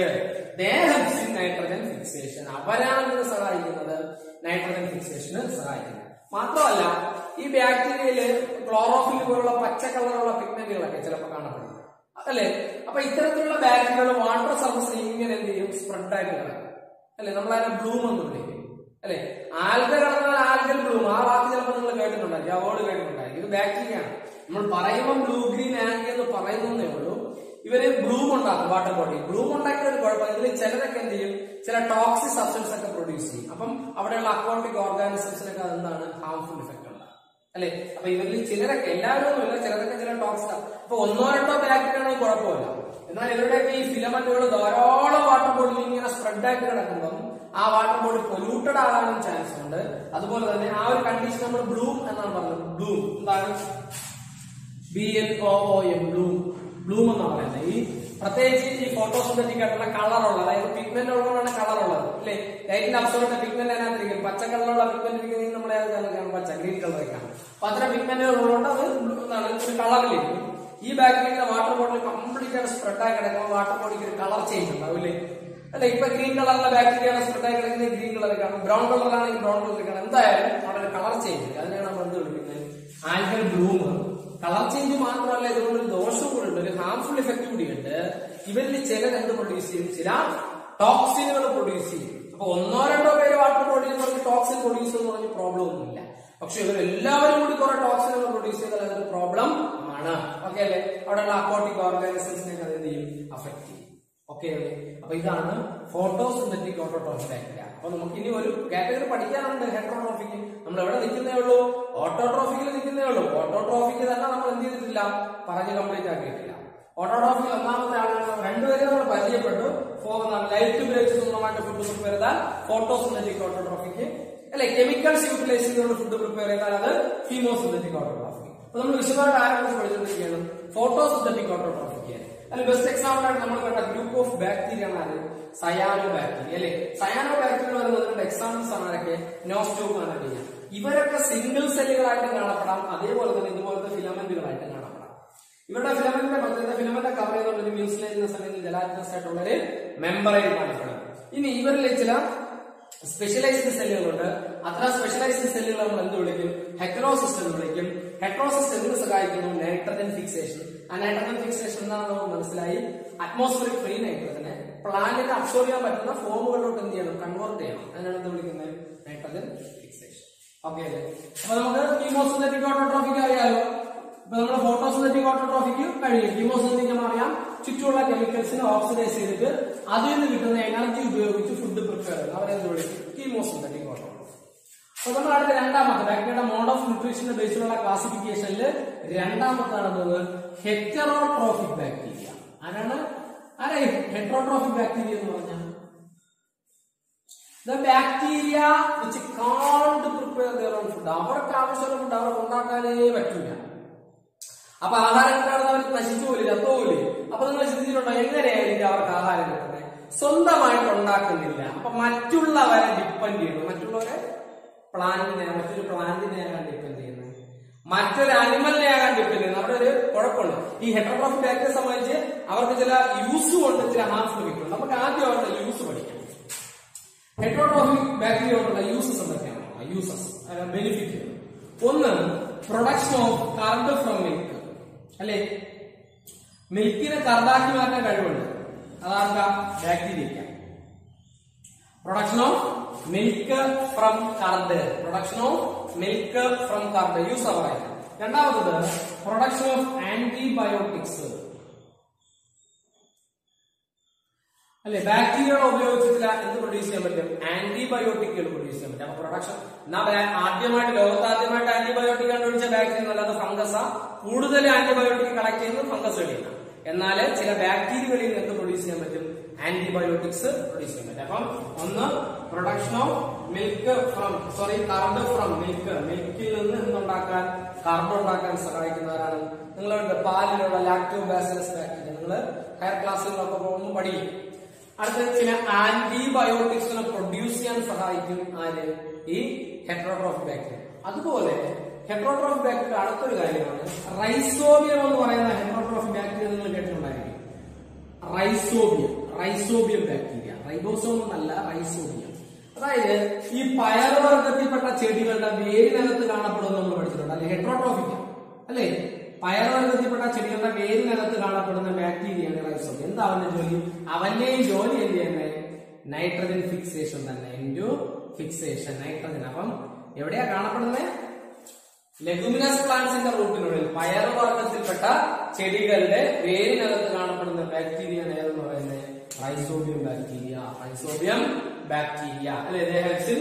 നൈട്രജൻ ഫിക്സേഷൻ അവരാണ് ഇതിന് സഹായിക്കുന്നത് നൈട്രജൻ ഫിക്സേഷന് സഹായിക്കുന്നത് മാത്രമല്ല ഈ ബാക്ടീരിയയില് ക്ലോറോഫിൽ പോലുള്ള പച്ച കളറുള്ള പിഗ്മെന്റുകളൊക്കെ ചിലപ്പോൾ കാണപ്പെടുന്നു അല്ലെ അപ്പൊ ഇത്തരത്തിലുള്ള ബാക്ടീരിയകൾ വാട്ടർ സർഫസിൽ ഇങ്ങനെ എന്ത് ചെയ്യും സ്പ്രെഡ് ആയിട്ട് കിടക്കും അല്ലെ നമ്മൾ അതിനെ ബ്ലൂം എന്ന് വിളിക്കും അല്ലെ ആൽഗ കിടന്നാൽ ആൽഗൽ ബ്ലൂം ആ വാക്ക് ചിലപ്പോൾ നിങ്ങൾ കേട്ടിട്ടുണ്ടായിരിക്കും ആ വേർഡ് കേട്ടിട്ടുണ്ടായിരിക്കും ഇത് ബാക്ടീരിയ ആണ് നമ്മൾ പറയുമ്പോൾ ബ്ലൂ ഗ്രീൻ ആൽഗ എന്ന് പറയുന്നേ ഉള്ളൂ ഇവര് ബ്ലൂം ഉണ്ടാക്കും വാട്ടർ ബോഡി ബ്ലൂം ഉണ്ടാക്കിയ ഒരു കുഴപ്പം ഇതിൽ ചിലരൊക്കെ എന്ത് ചെയ്യും ചില ടോക്സിക് സബ്സ്റ്റൻസ് ഒക്കെ പ്രൊഡ്യൂസ് ചെയ്യും അപ്പം അവിടെയുള്ള അക്വാട്ടിക് ഓർഗാനിസംസിനൊക്കെ അതെന്താണ് ഹാർംഫുൾ ഇഫക്റ്റ് ഉണ്ടാകും അല്ലെ അപ്പൊ ഇവരിൽ ചിലരൊക്കെ എല്ലാവരും ഒന്നുമില്ല ചിലരൊക്കെ ചില ടോക്സ് അപ്പൊ ഒന്നോ രണ്ടോ ബാക്ടീരിയ ആണെങ്കിൽ കുഴപ്പമില്ല എന്നാൽ ഇവരുടെയൊക്കെ ഈ ഫിലമെന്റുകൾ ധാരാളം വാട്ടർ ബോഡിയിൽ ഇങ്ങനെ സ്പ്രെഡ് ആയിട്ട് കിടക്കുമ്പം ആ വാട്ടർ ബോഡി പൊല്യൂട്ടഡ് ആകാനും ചാൻസ് ഉണ്ട് അതുപോലെ തന്നെ ആ ഒരു കണ്ടീഷൻ നമ്മൾ ബ്ലൂം എന്നാണ് പറഞ്ഞത് ബ്ലൂം എന്താണ് B L O O M bloom bloom എന്നാണ് പറയുന്നത് ഈ പ്രത്യേകിച്ച് ഈ ഫോട്ടോസിന്തറ്റിക് ആയിട്ടുള്ള കളറുള്ള അതായത് പിഗ്മെന്റ് ഉള്ളതാണ് കളർ ഉള്ളത് അല്ലേ ലൈറ്റിന്റെ അബ്സോർബിന്റെ പിഗ്മെന്റ് അതിനകത്തിരിക്കും പച്ച കളറുള്ള പിഗ്മെന്റ് ഇരിക്കുന്നത് നമ്മൾ ഏതാണ് പച്ച ഗ്രീൻ കളറൊക്കെയാണ് അപ്പൊ അത്തരം പിഗ്മെന്റുകൾ ഉള്ളതുകൊണ്ട് അത് blue എന്താണ് ഒരു കളറിലിരിക്കും ഈ ബാക്ടീരിയ വാട്ടർ ബോട്ടിൽ കംപ്ലീറ്റ് ആയിട്ട് സ്പ്രെഡ് ആയി കിടക്കുമ്പോൾ വാട്ടർ ബോഡിക്ക് ഒരു കളർ ചേഞ്ച് ഉണ്ടാവും അല്ലേ അല്ല ഇപ്പൊ ഗ്രീൻ കളറിലെ ബാക്ടീരിയ സ്പ്രെഡ് ആയി കിടക്കുന്നത് ഗ്രീൻ കളർ കാണും ബ്രൗൺ കളറാണെങ്കിൽ ബ്രൗൺ കളർ കാണും എന്തായാലും അവിടെ ഒരു കളർ ചേഞ്ച് അതിനെയാണ് നമ്മൾ എന്ത് വിളിക്കുന്നത് ആൽക്കൽ ബ്ലൂം കളർ ചേഞ്ച് മാത്രമല്ല ഇതുകൊണ്ട് ഒരു ദോഷം കൂടെ ഉണ്ട് ഒരു ഹാർംഫുൾ ഇഫക്റ്റ് കൂടിയുണ്ട് ഇവരിൽ ചിലർ എന്ത് പ്രൊഡ്യൂസ് ചെയ്യും ചില ടോക്സിനുകൾ പ്രൊഡ്യൂസ് ചെയ്യും അപ്പൊ ഒന്നോ രണ്ടോ പേര് വാട്ടർ ബോഡിയിൽ പറഞ്ഞ് ടോക്സിൻ പ്രൊഡ്യൂസ് എന്ന് പറഞ്ഞ് പ്രോബ്ലം ഒന്നുമില്ല പക്ഷെ ഇവരെല്ലാവരും കൂടി കുറെ ടോക്സിനുകൾ പ്രൊഡ്യൂസ് ചെയ്താൽ അതൊരു പ്രോബ്ലം ആണ് ഓക്കെ അല്ലേ അവിടെയുള്ള അക്വാട്ടിക് ഓർഗാനിസംസിനെ അത് എന്ത് ചെയ്യും അഫക്ട് ചെയ്യും ഓക്കെ അല്ലേ അപ്പൊ ഇതാണ് ഫോട്ടോസിന്തറ്റിക് ഓട്ടോട്രോഫിക് ബാക്ടീരിയ അപ്പൊ നമുക്ക് ഇനി ഒരു കാറ്റഗറി പഠിക്കാനുണ്ട് ഹെട്രോട്രോഫിക് നമ്മൾ എവിടെ നിൽക്കുന്നേ ഉള്ളൂ ഓട്ടോട്രോഫിക്കിൽ നിൽക്കുന്നേ ഉള്ളൂ ഓട്ടോട്രോഫിക്ക് തന്നെ നമ്മൾ എന്ത് ചെയ്തിട്ടില്ല പറഞ്ഞ് കംപ്ലീറ്റ് ആക്കിയിട്ടില്ല ഓട്ടോട്രോഫിക് ഒന്നാമത്തെ ആളുകൾ രണ്ടുപേരെ നമ്മൾ പരിചയപ്പെട്ടു ലൈറ്റ് ഉപയോഗിച്ച് സ്വന്തമായിട്ട് ഫുഡ് പ്രിപ്പയർ ചെയ്താൽ ഫോട്ടോസിന്തറ്റിക് ഓട്ടോട്രോഫിക്ക് അല്ലെ കെമിക്കൽസ് യൂട്ടിലൈസ് ചെയ്തുകൊണ്ട് ഫുഡ് പ്രിപ്പയർ ചെയ്താൽ അത് ഹീമോസിന്തറ്റിക് ഓട്ടോട്രോഫിക് അപ്പൊ നമ്മൾ വിശദമായിട്ട് ആരെ കുറിച്ച് പഠിച്ചുകൊണ്ടിരിക്കുകയാണ് ഫോട്ടോസിന്തറ്റിക് ഓട്ടോട്രോഫിക് അതിൽ ബെസ്റ്റ് എക്സാമ്പിൾ ആയിട്ട് നമ്മൾ കണ്ട ഗ്രൂപ്പ് ഓഫ് ബാക്ടീരിയ ആണ് സയാനോ ബാക്ടീരിയ അല്ലെ സയാനോ ബാക്ടീരിയ വരുന്നതിന്റെ എക്സാമ്പിൾസ് ആണ് ആരൊക്കെ നോസ്റ്റോക്ക് അനബിയ ഇവരൊക്കെ സിംഗിൾ സെല്ലുകളായിട്ട് കാണപ്പെടാം അതേപോലെ തന്നെ ഇതുപോലത്തെ ഫിലമെന്റുകളായിട്ട് കാണപ്പെടാം ഇവരുടെ ഫിലമെന്റിന്റെ പ്രത്യേകത ഫിലമെന്റ് കവർ ചെയ്തുകൊണ്ട് ഒരു മ്യൂസിലേജിനസ് അല്ലെങ്കിൽ ജലാറ്റിനസ് ആയിട്ടുള്ള ഒരു മെമ്പറൈൻ കാണപ്പെടാം ഇനി ഇവരിൽ ചില സ്പെഷ്യലൈസ്ഡ് സെല്ലുകളുണ്ട് അത്തരം സ്പെഷ്യലൈസ്ഡ് സെല്ലുകൾ നമ്മൾ എന്ത് വിളിക്കും ഹെറ്ററോസിസ്റ്റ് എന്ന് വിളിക്കും ഹെറ്ററോസിസ്റ്റ് എന്തിനു സഹായിക്കുന്നു നൈട്രജൻ ഫിക്സേഷൻ ആ നൈട്രജൻ ഫിക്സേഷൻ എന്താണെന്ന് നമുക്ക് മനസ്സിലായി അറ്റ്മോസ്ഫിയറിക് ഫ്രീ നൈട്രജനെ പ്ലാന്റിന് അബ്സോർബ് ചെയ്യാൻ പറ്റുന്ന ഫോമുകളിലോട്ട് എന്ത് ചെയ്യണം കൺവേർട്ട് ചെയ്യണം അതിനാണ് എന്ത് വിളിക്കുന്നത് നൈട്രജൻ ഫിക്സേഷൻ ഓക്കെ അല്ലേ അപ്പൊ നമുക്ക് കീമോസിന്തറ്റിക് ഓട്ടോട്രോഫിക് അറിയാലോ ഇപ്പൊ നമ്മുടെ ഫോട്ടോസിന്തറ്റിക് ഓട്ടോട്രോഫിക്ക് കഴിയും കീമോസിന്തറ്റിക് അറിയാം ചുറ്റുമുള്ള കെമിക്കൽസിനെ ഓക്സിഡൈസ് ചെയ്തിട്ട് അതിൽ നിന്ന് കിട്ടുന്ന എനർജി ഉപയോഗിച്ച് ഫുഡ് പ്രിപ്പയർ ചെയ്യും അവരെന്ത് വിളിക്കും കീമോസിന്തറ്റിക് ഓട്ടോട്രോഫ് അപ്പൊ നമ്മൾ അടുത്ത രണ്ടാമത്തെ ബാക്ടീരിയയുടെ മോഡ് ഓഫ് ന്യൂട്രീഷന്റെ ബേസിലുള്ള ക്ലാസിഫിക്കേഷനിൽ രണ്ടാമത്താണെന്നത് ഹെറ്ററോട്രോഫിക് ബാക്ടീരിയ ആരാണ് ആരാ ഹെറ്ററോട്രോഫിക് ബാക്ടീരിയ എന്ന് പറഞ്ഞാൽ the bacteria which can't prepare their own food അവർക്ക് ആവശ്യമുള്ള ഫുഡ് അവർക്ക് ഉണ്ടാക്കാനേ പറ്റൂല അപ്പൊ ആഹാരം കിട്ടാതെ അവർക്ക് നശിച്ചു പോലില്ല തോലില്ല അപ്പൊ നിങ്ങൾ ചിന്തിച്ചിട്ടുണ്ടോ എങ്ങനെയായിരിക്കും അവർക്ക് ആഹാരം കിട്ടുന്നത് സ്വന്തമായിട്ട് ഉണ്ടാക്കുന്നില്ല അപ്പൊ മറ്റുള്ളവരെ ഡിപ്പെൻഡ് ചെയ്യുന്നു മറ്റുള്ളവരെ പ്ലാന്റിനെ മറ്റൊരു പ്ലാന്റിനെ ആകാൻ ഡിപ്പെൻഡ് ചെയ്യുന്നത് മറ്റൊരു അനിമലിനെ ആകാൻ ഡിപ്പെൻഡ് ചെയ്യുന്നത് അവിടെ ഒരു കുഴപ്പമുണ്ട് ഈ ഹെട്രോട്രോഫിക് ബാക്ടീരിയെ സംബന്ധിച്ച് അവർക്ക് ചില യൂസും ഉണ്ട് ചില ഹാംഫുൾ ഉണ്ട് നമുക്ക് ആദ്യം അവരുടെ യൂസ് പഠിക്കാം ഹെട്രോട്രോഫിക് ബാക്ടീരിയ കൊണ്ടുള്ള യൂസസ് എന്തൊക്കെയാണ് യൂസസ് ബെനിഫിറ്റ് ഒന്ന് production of curd from milk അല്ലേ മിൽക്കിനെ കർഡാക്കി മാറ്റാൻ കഴിവുണ്ട് അതാർക്ക ബാക്ടീരിയക്ക production of milk from curd production of milk from curd use പറയാം രണ്ടാമത്തത് പ്രൊഡക്ഷൻ ഓഫ് ആന്റിബയോട്ടിക്സ് അല്ലെ ബാക്ടീരിയകൾ ഉപയോഗിച്ചിട്ടില്ല എന്ത് പ്രൊഡ്യൂസ് ചെയ്യാൻ പറ്റും ആന്റിബയോട്ടിക്കുകൾ പ്രൊഡ്യൂസ് ചെയ്യാൻ പറ്റും അപ്പൊ പ്രൊഡക്ഷൻ എന്നാ പറയാ ആദ്യമായിട്ട് ലോകത്ത് ആദ്യമായിട്ട് ആന്റിബയോട്ടിക് കണ്ടുപിടിച്ച ബാക്ടീരിയ അല്ലാതെ ഫംഗസ കൂടുതൽ ആന്റിബയോട്ടിക് കളക്ട് ചെയ്യുന്നത് ഫംഗസുകളിലാണ് എന്നാൽ ചില ബാക്ടീരിയകളിൽ നിന്ന് പ്രൊഡ്യൂസ് ചെയ്യാൻ പറ്റും ആന്റിബയോട്ടിക്സ് പ്രൊഡ്യൂസ് ചെയ്യാൻ പറ്റും അപ്പം ഒന്ന് production of milk from sorry curd from milk മിൽക്കിൽ നിന്ന് എന്തുണ്ടാക്കാൻ കാർബൺ ഉണ്ടാക്കാൻ സഹായിക്കുന്നവരാണ് നിങ്ങളുടെ പാലിലുള്ള ലാക്ടോ ബാസിലസ് ബാക്ടീരിയ നിങ്ങൾ ഹയർ ക്ലാസ്സുകളൊക്കെ പോകുമ്പോൾ പഠിക്കും അടുത്ത ചില ആന്റിബയോട്ടിക്സിനെ പ്രൊഡ്യൂസ് ചെയ്യാൻ സഹായിക്കും ആര് ഈ ഹെട്രോട്രോഫിക് ബാക്ടീരിയ അതുപോലെ ഹെട്രോട്രോഫിക് ബാക്ടീരിയ അടുത്തൊരു കാര്യമാണ് റൈസോബിയം എന്ന് പറയുന്ന ഹെട്രോട്രോഫിക് ബാക്ടീരിയ നിങ്ങൾ കേട്ടിട്ടുണ്ടായിരിക്കും റൈസോബിയം റൈസോബിയം ബാക്ടീരിയ റൈബോസോം എന്നല്ല റൈസോബിയം അതായത് ഈ പയർവർഗത്തിൽപ്പെട്ട ചെടികളുടെ വേരിനകത്ത് കാണപ്പെടുന്ന നമ്മൾ പഠിച്ചിട്ടുണ്ട് അല്ലെ ഹെട്രോട്രോഫിക്ക അല്ലേ പയർവർഗത്തിൽപ്പെട്ട ചെടികളുടെ വേരിനകത്ത് കാണപ്പെടുന്ന ബാക്ടീരിയയാണ് റൈസോബിയം എന്താ അവന്റെ ജോലി അവന്റെയും ജോലി എന്ത് ചെയ്യുന്നത് നൈട്രജൻ ഫിക്സേഷൻ തന്നെ ഇൻറ്റു ഫിക്സേഷൻ നൈട്രജൻ അപ്പം എവിടെയാ കാണപ്പെടുന്നത് ലെഗുമിനസ് പ്ലാന്റ്സിന്റെ റൂട്ടിനുള്ളിൽ പയറുവർഗത്തിൽപ്പെട്ട ചെടികളുടെ വേരിനകത്ത് കാണപ്പെടുന്ന ബാക്ടീരിയ ഏതെന്ന് പറയുന്നത് റൈസോബിയം ബാക്ടീരിയ റൈസോബിയം ബാക്ടീരിയ അല്ലെ ഹെൽപ്സ്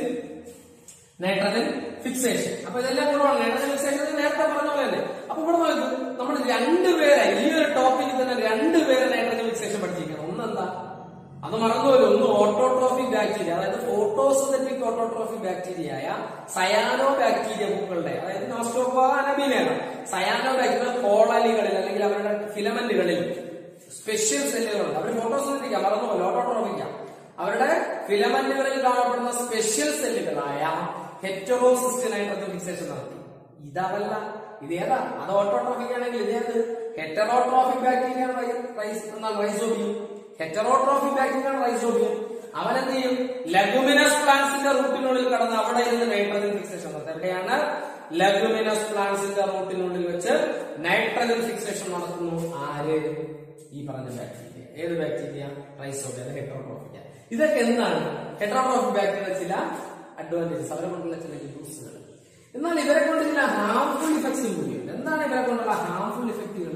നൈട്രജൻ ഫിക്സേഷൻ അപ്പൊ ഇതെല്ലാം കുറവാണ് നൈട്രജൻ ഫിക്സേഷൻ നേരത്തെ പറഞ്ഞ പോലെ തന്നെ അപ്പൊ ഇവിടെ നോക്കൂ നമ്മൾ രണ്ടുപേരെ ഈ ഒരു ടോപ്പിക്കിൽ തന്നെ രണ്ടുപേരെ നൈട്രജൻ ഫിക്സേഷൻ പഠിച്ചിരിക്കണം ഒന്നെന്താ അത് മറന്നുപോലും ഒന്ന് ഓട്ടോട്രോഫിക് ബാക്ടീരിയ അതായത് ഫോട്ടോസിന്തറ്റിക് ഓട്ടോട്രോഫിക് ബാക്ടീരിയയായ സയാനോ ബാക്ടീരിയ പൂക്കളുടെ അതായത് നോസ്റ്റോഫ അനബീനയാണ് സയാനോ ബാക്ടീരിയ കോളനികളിൽ അല്ലെങ്കിൽ അവരുടെ ഫിലമെന്റുകളിൽ സ്പെഷ്യൽ സെല്ലുകളുണ്ട് അവർ ഫോട്ടോസിന്തറ്റിക്ക മറന്നുപോലെ ഓട്ടോട്രോഫിക്ക അവരുടെ ഫിലമെന്റുകളിൽ കാണപ്പെടുന്ന സ്പെഷ്യൽ സെല്ലുകളായ ഹെറ്ററോസിസ്റ്റ് നൈട്രജൻ ഫിക്സേഷൻ നടത്തി ഇതല്ല ഇതേതാ അത് ഓട്ടോട്രോഫിക് ആണെങ്കിൽ ഇതേത് heterotrophic bacteria Rhizobium heterotrophic bacteria Rhizobium അവനെന്ത് ചെയ്യും ലഗുമിനസ് പ്ലാന്റ്സിന്റെ റൂട്ടിനുള്ളിൽ കടന്ന് അവിടെ ഇരുന്ന് നൈട്രജൻ ഫിക്സേഷൻ നടത്തും എവിടെയാണ് ലഗുമിനസ് പ്ലാന്റ്സിന്റെ റൂട്ടിനുള്ളിൽ വെച്ച് നൈട്രജൻ ഫിക്സേഷൻ നടത്തുന്നു ആര് ഈ പറഞ്ഞ ബാക്ടീരിയ ഏത് ബാക്ടീരിയ റൈസോബിയ അത് ഹെറ്ററോട്രോഫിക്ക ഇതൊക്കെ എന്താണ് ഹെറ്ററോട്രോഫിക് ബാക്ടീരിയ ചില അഡ്വാൻറ്റേജസ് അവരെ കൊണ്ടുള്ള ചില യൂസുകൾ എന്നാൽ ഇവരെ കൊണ്ട് ചില ഹാംഫുൾ ഇഫക്ട്സ് കൂടിയുണ്ട് എന്താണ് ഇവരെ കൊണ്ടുള്ള ഹാംഫുൾ ഇഫക്റ്റുകൾ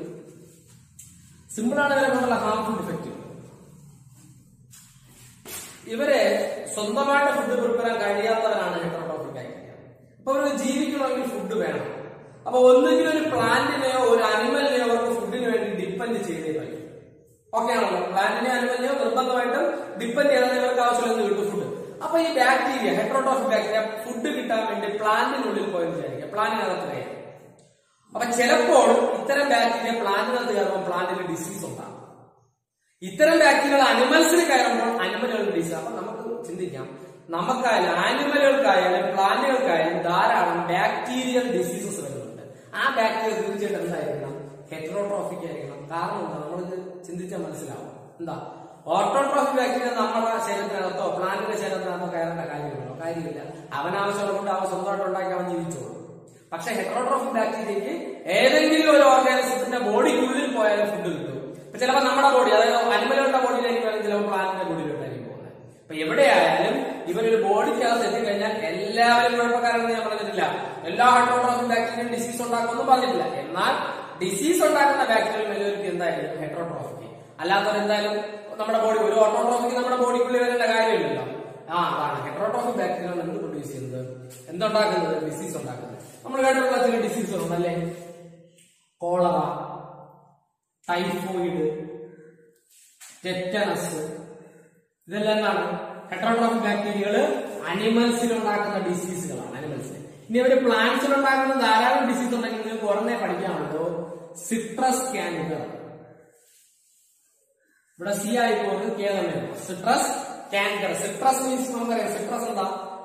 സിമ്പിൾ ആണ് ഇവരെ കൊണ്ടുള്ള ഹാംഫുൾ ഇഫക്റ്റുകൾ ഇവരെ സ്വന്തമായിട്ട് ഫുഡ് പ്രിപ്പയർ കഴിയാത്തവരാണ് ഹെറ്ററോട്രോഫിക് ബാക്ടീരിയ അപ്പൊ അവർക്ക് ജീവിക്കണമെങ്കിൽ ഫുഡ് വേണം അപ്പൊ ഒന്നുകിൽ ഒരു പ്ലാന്റിനെയോ ഒരു അനിമലിനെയോ അവർക്ക് ഫുഡിന് വേണ്ടി ഡിപ്പെൻഡ് ചെയ്തേ പറ്റും ഓക്കെ ആണല്ലോ പ്ലാന്റിനെയോ അനിമലിനെയോ നിർബന്ധമായിട്ടും ഡിപ്പെൻഡ് ചെയ്യാതെ ഇവർക്ക് ആവശ്യമുള്ള കിട്ടും ഫുഡ് അപ്പൊ ഈ ബാക്ടീരിയ ഹെട്രോട്രോഫിക് ബാക്ടീരിയ ഫുഡ് കിട്ടാൻ വേണ്ടി പ്ലാന്റിനുള്ളിൽ പോയെന്ന് വിചാരിക്കുക പ്ലാന്റിനകത്ത് കയറും അപ്പൊ ചിലപ്പോൾ ഇത്തരം ബാക്ടീരിയ പ്ലാന്റിനകത്ത് കയറുമ്പോൾ പ്ലാന്റിന് ഡിസീസ് ഉണ്ടാകും ഇത്തരം ബാക്ടീരിയകൾ അനിമൽസിൽ കയറുമ്പോൾ അനിമലുകളുടെ ഡിസീസ് അപ്പൊ നമുക്ക് ചിന്തിക്കാം നമുക്കായാലും ആനിമലുകൾക്കായാലും പ്ലാന്റുകൾക്കായാലും ധാരാളം ബാക്ടീരിയൽ ഡിസീസസ് വരുന്നുണ്ട് ആ ബാക്ടീരിയ തീർച്ചയായിട്ടും എന്തായിരിക്കണം ഹെറ്ററോട്രോഫിക് ആയിരിക്കണം കാരണം എന്താ നമ്മളിത് ചിന്തിച്ചാൽ മനസ്സിലാവും എന്താ ഓട്ടോട്രോഫിക് ബാക്ടീരിയ നമ്മുടെ ശരീരത്തിനകത്തോ പ്ലാന്റിന്റെ ശരീരത്തിനകത്തോ കയറേണ്ട കാര്യമുണ്ടോ കാര്യമില്ല അവനാവശ്യമുള്ള കൊണ്ട് അവൻ സ്വന്തമായിട്ട് ഉണ്ടാക്കി അവൻ ജീവിച്ചോളും പക്ഷെ ഹെറ്ററോട്രോഫിക് ബാക്ടീരിയക്ക് ഏതെങ്കിലും ഒരു ഓർഗാനിസത്തിന്റെ ബോഡിക്കുള്ളിൽ പോയാലും ഫുഡ് കിട്ടും ഇപ്പൊ ചിലപ്പോൾ നമ്മുടെ ബോഡി അതായത് അനിമലുകളുടെ ബോഡിയിലേക്ക് വരും ചിലപ്പോൾ പ്ലാന്റിന്റെ ബോഡിയിലോട്ടായിരിക്കും പോകുന്നത് അപ്പൊ എവിടെയായാലും ഇവരൊരു ബോഡിക്കകത്ത് എത്തിക്കഴിഞ്ഞാൽ എല്ലാവരും കുഴപ്പക്കാരാണെന്ന് ഞാൻ പറഞ്ഞിട്ടില്ല എല്ലാ ഹെട്രോട്രോഫിക് ബാക്ടീരിയയും ഡിസീസ് ഉണ്ടാക്കുമെന്നും പറഞ്ഞിട്ടില്ല എന്നാൽ ഡിസീസ് ഉണ്ടാക്കുന്ന ബാക്ടീരിയൽ മെല്ലോർക്ക് എന്തായാലും ഹെട്രോട്രോഫിക് അല്ലാത്തവർ എന്തായാലും നമ്മുടെ ബോഡി ഒരു ഓട്ടോട്രോഫിക് നമ്മുടെ ബോഡിക്കുള്ളിൽ വരേണ്ട കാര്യമില്ലല്ലോ ആ അതാണ് ഹെട്രോട്രോഫിക് ബാക്ടീരിയ എന്ത് പ്രൊഡ്യൂസ് ചെയ്യുന്നത് എന്തുണ്ടാക്കുന്നത് ഡിസീസ് ഉണ്ടാക്കുന്നത് നമ്മൾ കേട്ടിട്ടുള്ള ചില ഡിസീസുകൾ അല്ലേ കോളറ ടൈഫോയിഡ് ടെറ്റനസ് ഇതെല്ലാം എന്താണ് ഹെട്രോട്രോഫിക് ബാക്ടീരിയകള് അനിമൽസിൽ ഉണ്ടാക്കുന്ന ഡിസീസുകളാണ് അനിമൽസിൽ ഇനി അവര് പ്ലാന്റ്സിൽ ഉണ്ടാക്കുന്ന ധാരാളം ഡിസീസ് ഉണ്ടെങ്കിൽ നിങ്ങൾക്ക് ഉടനെ പഠിക്കാമല്ലോ സിട്രസ് കാൻഡർ ഇവിടെ സി ആയി പോകുന്നത് കെ തന്നെ സിട്രസ് കാൻഡർ സിട്രസ് മീൻസ് നമുക്കറിയാം സിട്രസ് എന്താ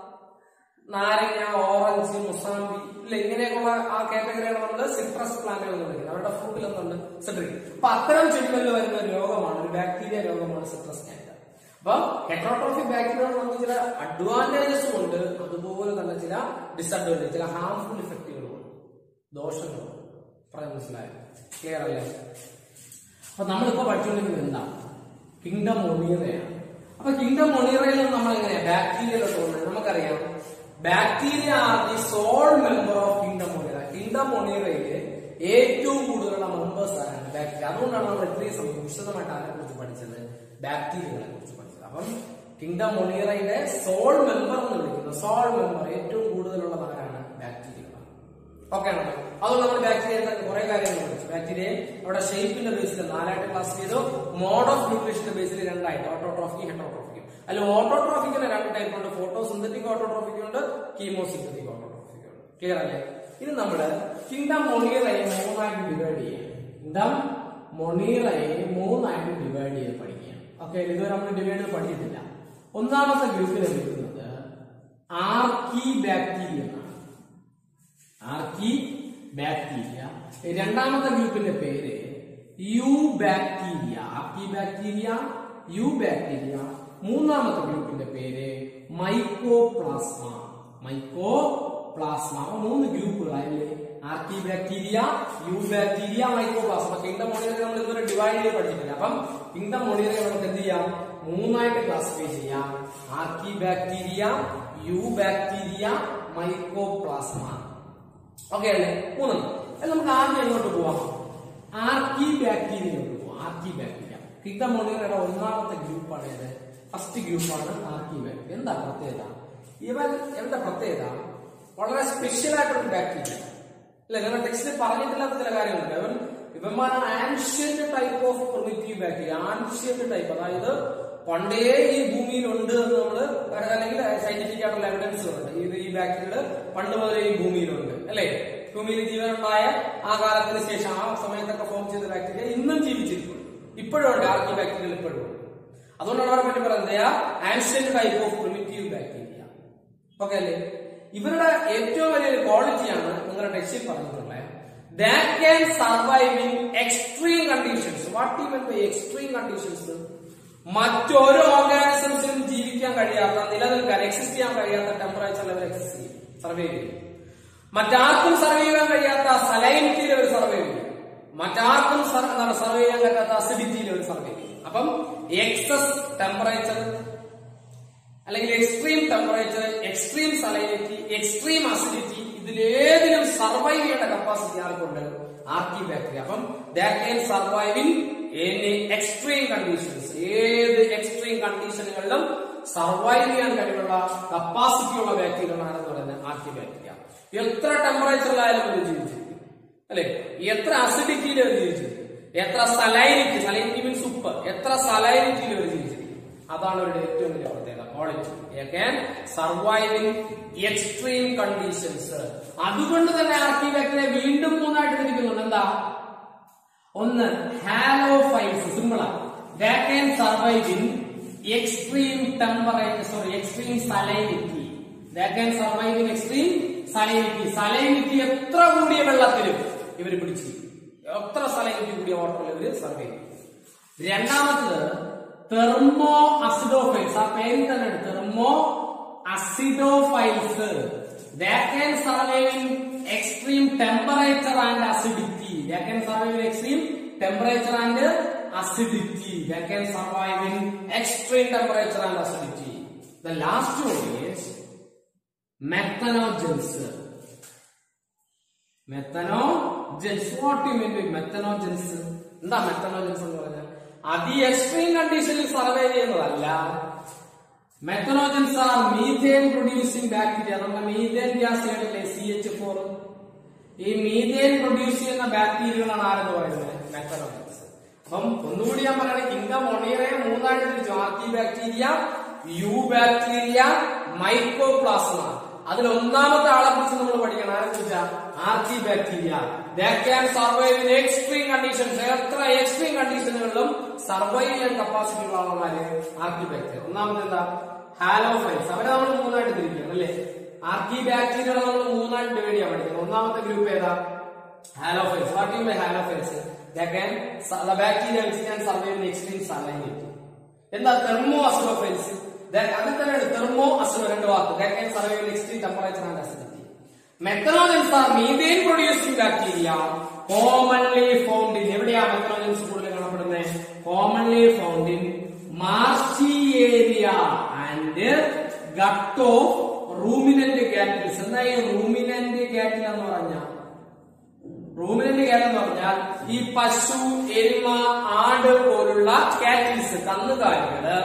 നാരങ്ങ ഓറഞ്ച് മുസാമ്പി ഇല്ല ഇങ്ങനെയൊക്കെയുള്ള ആ കാറ്റഗറിയാണ് നമ്മൾ സിട്രസ് പ്ലാന്റുകൾ എന്ന് വിളിക്കുന്നത് അവരുടെ ഫ്രൂട്ടിൽ എന്തുണ്ട് സിട്രിക് അപ്പൊ അത്തരം ചെടികളിൽ വരുന്ന ഒരു രോഗമാണ് ഒരു ബാക്ടീരിയ രോഗമാണ് സിട്രസ് കാൻഡർ അപ്പൊ ഹെട്രോട്രോഫിക് ബാക്ടീരിയ നമുക്ക് ചില അഡ്വാൻറ്റേജസും ഉണ്ട് അതുപോലെ തന്നെ ചില ഡിസഡ്വാൻറ്റേജ് ചില ഹാർംഫുൾ ഇഫക്റ്റുകളും ഉണ്ട് ദോഷങ്ങളും പറയാൻ മനസ്സിലായോ ക്ലിയർ അല്ലേ അപ്പൊ നമ്മളിപ്പോ പഠിച്ചുകൊണ്ടിരിക്കുന്നത് എന്താ കിങ്ഡം മൊണീറയാണ് അപ്പൊ കിങ്ഡം മൊണീറയിൽ നിന്ന് നമ്മൾ എങ്ങനെയാ ബാക്ടീരിയയിലോട്ട് പോകുന്നത് നമുക്കറിയാം bacteria are the sole member of kingdom Monera kingdom മൊണീറയില് ഏറ്റവും കൂടുതലുള്ള മെമ്പേഴ്സ് ആരാണ് ബാക്ടീരിയ അതുകൊണ്ടാണ് നമ്മൾ ഇത്രയും സമയം വിശദമായിട്ട് ആരെ കുറിച്ച് പഠിച്ചത് ബാക്ടീരിയകളെ കുറിച്ച് പഠിച്ചത് അപ്പം കിങ്ഡം മൊണീറയുടെ സോൾ മെമ്പർ എന്ന് വിളിക്കുന്നത് സോൾ മെമ്പർ ഏറ്റവും കൂടുതലുള്ളത് ആരാണ് ബാക്ടീരിയകളാണ് ഓക്കെ ആണല്ലോ അതുകൊണ്ട് നമ്മൾ ബാക്ടീരിയ കുറെ കാര്യങ്ങൾ പഠിച്ചു ബാക്ടീരിയ അവിടെ ഷേപ്പിന്റെ ബേസിൽ നാലായിട്ട് ക്ലാസ് ചെയ്തു മോഡ് ഓഫ് ന്യൂട്രീഷന്റെ ബേസിൽ രണ്ടായിട്ട് ഓട്ടോട്രോഫിക്കും ഹെട്രോട്രോഫിക്കും അതിൽ ഓട്ടോട്രോഫിക്കിന് രണ്ട് ടൈപ്പ് ഉണ്ട് ഫോട്ടോ സിന്തറ്റിക് ഓട്ടോട്രോഫിക് ഉണ്ട് കീമോ സിന്തറ്റിക് ഓട്ടോട്രോഫിക് ഉണ്ട് ക്ലിയർ അല്ലേ ഇത് നമ്മള് കിങ്ഡം മൊണീറയെ മൂന്നായിട്ട് ഡിവൈഡ് ചെയ്യാം കിങ്ഡം മൊണീറയെ മൂന്നായിട്ട് ഡിവൈഡ് ചെയ്ത് പഠിക്കാം ഓക്കെ ഇതുവരെ നമ്മൾ ഡിവൈഡ് ചെയ്ത് പഠിച്ചിട്ടില്ല ഒന്നാമത്തെ ഗ്രൂപ്പിനെ വിളിക്കുന്നത് ആർക്കി ബാക്ടീരിയ എന്നാണ് ആർക്കി ബാക്ടീരിയ രണ്ടാമത്തെ ഗ്രൂപ്പിന്റെ പേര് eubacteria archaebacteria eubacteria മൂന്നാമത്തെ ഗ്രൂപ്പിന്റെ പേര് മൈക്കോപ്ലാസ്മ മൈക്കോപ്ലാസ്മ അപ്പൊ മൂന്ന് ഗ്രൂപ്പുകളായില്ലേ archaebacteria eubacteria mycoplasma kingdom മോണിയറെ നമ്മൾ ഇതുവരെ ഡിവൈഡ് ചെയ്ത് പഠിച്ചിട്ടില്ല അപ്പം കിങ്ഡം മോണിയറെ നമുക്ക് എന്ത് ചെയ്യാം മൂന്നായിട്ട് ക്ലാസിഫൈ ചെയ്യാം archaebacteria eubacteria mycoplasma okay അല്ലേ മൂന്നെണ്ണം അത് നമുക്ക് ആദ്യം എങ്ങോട്ട് പോവാം ആർക്കി ബാക്ടീരിയയിലോട്ട് പോവാം ആർക്കി ബാക്ടീരിയ കിഗ്ഡമോണിയയുടെ ഒന്നാമത്തെ ഗ്രൂപ്പാണ് ഇത് ഫസ്റ്റ് ഗ്രൂപ്പാണ് ആർക്കി ബാക്ടീരിയ എന്താ പ്രത്യേകത ഇവൻ എന്താ പ്രത്യേകത വളരെ സ്പെഷ്യൽ ആയിട്ടൊരു ബാക്ടീരിയ അല്ലെ നിങ്ങൾ ടെക്സ്റ്റിൽ പറഞ്ഞിട്ടില്ലാത്ത ചില കാര്യങ്ങളുണ്ട് ഇവൻ ഇവന്മാരാണ് ancient type of primitive bacteria ancient type അതായത് പണ്ടേ ഈ ഭൂമിയിലുണ്ട് എന്ന് നമ്മള് അല്ലെങ്കിൽ സയന്റിഫിക് ആയിട്ടുള്ള എവിഡൻസ് ഉണ്ട് ഇത് ഈ ബാക്ടീരിയകൾ പണ്ട് മുതലേ ഈ ഭൂമിയിലുണ്ട് അല്ലെ ഭൂമിയിൽ ജീവനുണ്ടായ ആ കാലത്തിന് ശേഷം ആ സമയത്തൊക്കെ ഫോം ചെയ്ത ബാക്ടീരിയ ഇന്നും ജീവിച്ചിരിക്കുന്നു ഇപ്പോഴും ഉണ്ട് ആർക്കി ബാക്ടീരിയകൾ ഇപ്പോഴും ഉണ്ട് അതുകൊണ്ടാണ് അവരെ പറ്റി പറയുന്നത് ancient type of primitive bacteria okay അല്ലേ ഇവരുടെ ഏറ്റവും വലിയൊരു ക്വാളിറ്റിയാണ് നിങ്ങളുടെ ടെക്സ്റ്റിൽ പറഞ്ഞിട്ടുള്ളത് that can survive in extreme conditions what even by extreme conditions മറ്റൊരു ഓർഗാനിസംസിനും ജീവിക്കാൻ കഴിയാത്ത നിലനിൽക്കാൻ എക്സിസ്റ്റ് ചെയ്യാൻ കഴിയാത്ത ടെമ്പറേച്ചർ ലെവൽ എക്സിസ്റ്റ് ചെയ്യും സർവൈവ് ചെയ്യും മറ്റാർക്കും സർവൈവ് ചെയ്യാൻ കഴിയാത്ത സലൈനിറ്റിയിൽ ഒരു സർവൈവ് ചെയ്യും മറ്റാർക്കും സർവൈവ് ചെയ്യാൻ കഴിയാത്ത അസിഡിറ്റിയിൽ ഒരു സർവൈവ് ചെയ്യും അപ്പം എക്സസ് ടെമ്പറേച്ചർ അല്ലെങ്കിൽ extreme temperature extreme salinity extreme acidity ഇതിലേതിലും സർവൈവ് ചെയ്യേണ്ട കപ്പാസിറ്റി ആർക്കുണ്ട് ആർക്കി ബാക്ടീരിയ അപ്പം can survive in any extreme conditions ഏത് എക്സ്ട്രീം കണ്ടീഷനുകളിലും സർവൈവ് ചെയ്യാൻ കഴിവുള്ള കപ്പാസിറ്റി ഉള്ള ബാക്ടീരിയകളാണെന്ന് പറയുന്നത് ആർക്കി ബാക്ടീരിയ എത്ര ടെമ്പറേച്ചറിലായാലും അവർ ജീവിച്ചിരിക്കും അല്ലെ എത്ര അസിഡിറ്റിയിൽ അവർ ജീവിച്ചിരിക്കും എത്ര സലൈനിറ്റി സലൈനിറ്റി മീൻസ് ഉപ്പ് എത്ര സലൈനിറ്റിയിൽ അവർ ജീവിച്ചിരിക്കും അതാണ് അവരുടെ ഏറ്റവും വലിയ പ്രത്യേകത quality can survive in extreme conditions അതുകൊണ്ട് തന്നെ ആർക്കി ബാക്ടീരിയ വീണ്ടും മൂന്നായിട്ട് തിരിക്കുന്നുണ്ട് എന്താ ഒന്ന് ഹാലോഫൈൽസ് സിമ്പിളാണ് can survive in extreme temperature sorry extreme salinity can survive in extreme salinity salinity എത്ര കൂടിയ വെള്ളത്തിലും ഇവർ പിടിച്ചു എത്ര സലൈനിറ്റി കൂടിയ വാട്ടറിൽ ഇവർ സർവൈവ് ചെയ്യും രണ്ടാമത്തത് തെർമോ അസിഡോഫൈൽസ് ആ പേരിൽ തന്നെ ഉണ്ട് thermoacidophiles can survive in extreme temperature and acidity can survive in extreme temperature and acidity that can survive in extreme temperature and acidity. The last one is methanogens. Methanogens. What do you mean by methanogens? എന്താ methanogens എന്ന് പറഞ്ഞാൽ അതി extreme കണ്ടീഷനിൽ survive ചെയ്യുന്നതല്ല methanogens are methane producing bacteria നമ്മുടെ methane gas കേട്ടില്ലേ C H four ഈ methane produce ചെയ്യുന്ന ബാക്ടീരിയകളാണ് ആരെന്ന് പറയുന്നത് മെത്തനോജൻസ് അപ്പം ഒന്നുകൂടി ഞാൻ പറയണേ കിങ്ഡം ഒണിയറെ മൂന്നായിട്ട് തിരിച്ചു archaebacteria eubacteria mycoplasma അതിൽ ഒന്നാമത്തെ ആളെ കുറിച്ച് നമ്മൾ പഠിക്കണം ആരെ കുറിച്ചാ archaebacteria can survive in extreme conditions എത്ര എക്സ്ട്രീം കണ്ടീഷനുകളിലും സർവൈവ് ചെയ്യാൻ കപ്പാസിറ്റി ഉള്ള ആൾക്കാര് ആർക്കി ബാക്ടീരിയ ഒന്നാമത്തെ എന്താ ഹാലോഫൈസ് അവരെ നമ്മൾ മൂന്നായിട്ട് തിരിക്കണം അല്ലേ ആർക്കി ബാക്ടീരിയകളെ നമ്മൾ മൂന്നായിട്ട് ഡിവൈഡ് ചെയ്യാൻ പഠിക്കണം ഒന്നാമത്തെ ഗ്രൂപ്പ് ഏതാ halophiles what you mean halophiles can the bacteria which can survive in extreme salinity എന്താ തെർമോ അസിഡോഫൈൽസ് അതിൽ തന്നെയാണ് തെർമോ അസിഡോ രണ്ട് വാക്ക് that can survive in extreme temperature and acidity methanogens are methane producing bacteria commonly found in എവിടെയാ methanogens കൂടുതൽ കാണപ്പെടുന്നത് commonly found in marshy area and gut of ruminant cattles എന്താ ഈ ruminant കാറ്റിൽ എന്ന് പറഞ്ഞാൽ റൂമിനന്റ് കാറ്റ് എന്ന് പറഞ്ഞാൽ ഈ പശു എരുമ ആട് പോലുള്ള കാറ്റിൽസ് കന്നുകാലികള്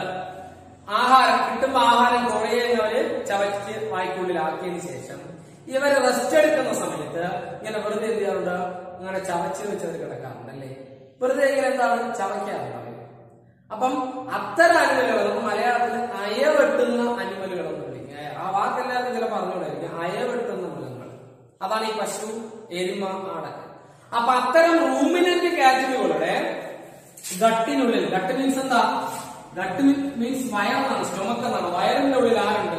ആഹാരം കിട്ടുമ്പോ ആഹാരം കുറേ അവര് ചവച്ച് വായ്ക്കുള്ളിലാക്കിയതിനു ശേഷം ഇവര് റെസ്റ്റ് എടുക്കുന്ന സമയത്ത് ഇങ്ങനെ വെറുതെ എന്ത് ചെയ്യാറുണ്ട് ഇങ്ങനെ ചവച്ച് വെച്ചവർ കിടക്കാറുണ്ട് അല്ലേ വെറുതെ ഇങ്ങനെ എന്താണ് ചവയ്ക്കാറുണ്ട് അവര്. അപ്പം അത്തരം അനിമലുകൾ നമ്മൾ മലയാളത്തിൽ അയവെട്ടുന്ന അനിമലുകൾ എന്ന് വിളിക്കുക ആ വാക്കെല്ലാവരും ചില പറഞ്ഞുകൊണ്ടായിരിക്കും അയവെട്ടുന്ന മൃഗങ്ങൾ അതാണ് ഈ പശു എരുമ ആടൊക്കെ അപ്പൊ അത്തരം റൂമിനന്റ് കാറ്റഗറികളുടെ ഗട്ടിനുള്ളിൽ ഗട്ട് മീൻസ് എന്താ ഗട്ട് മീൻസ് വയറെന്നാണ് സ്റ്റൊമക്ക് എന്നാണ് വയറിന്റെ ഉള്ളിൽ ആരുണ്ട്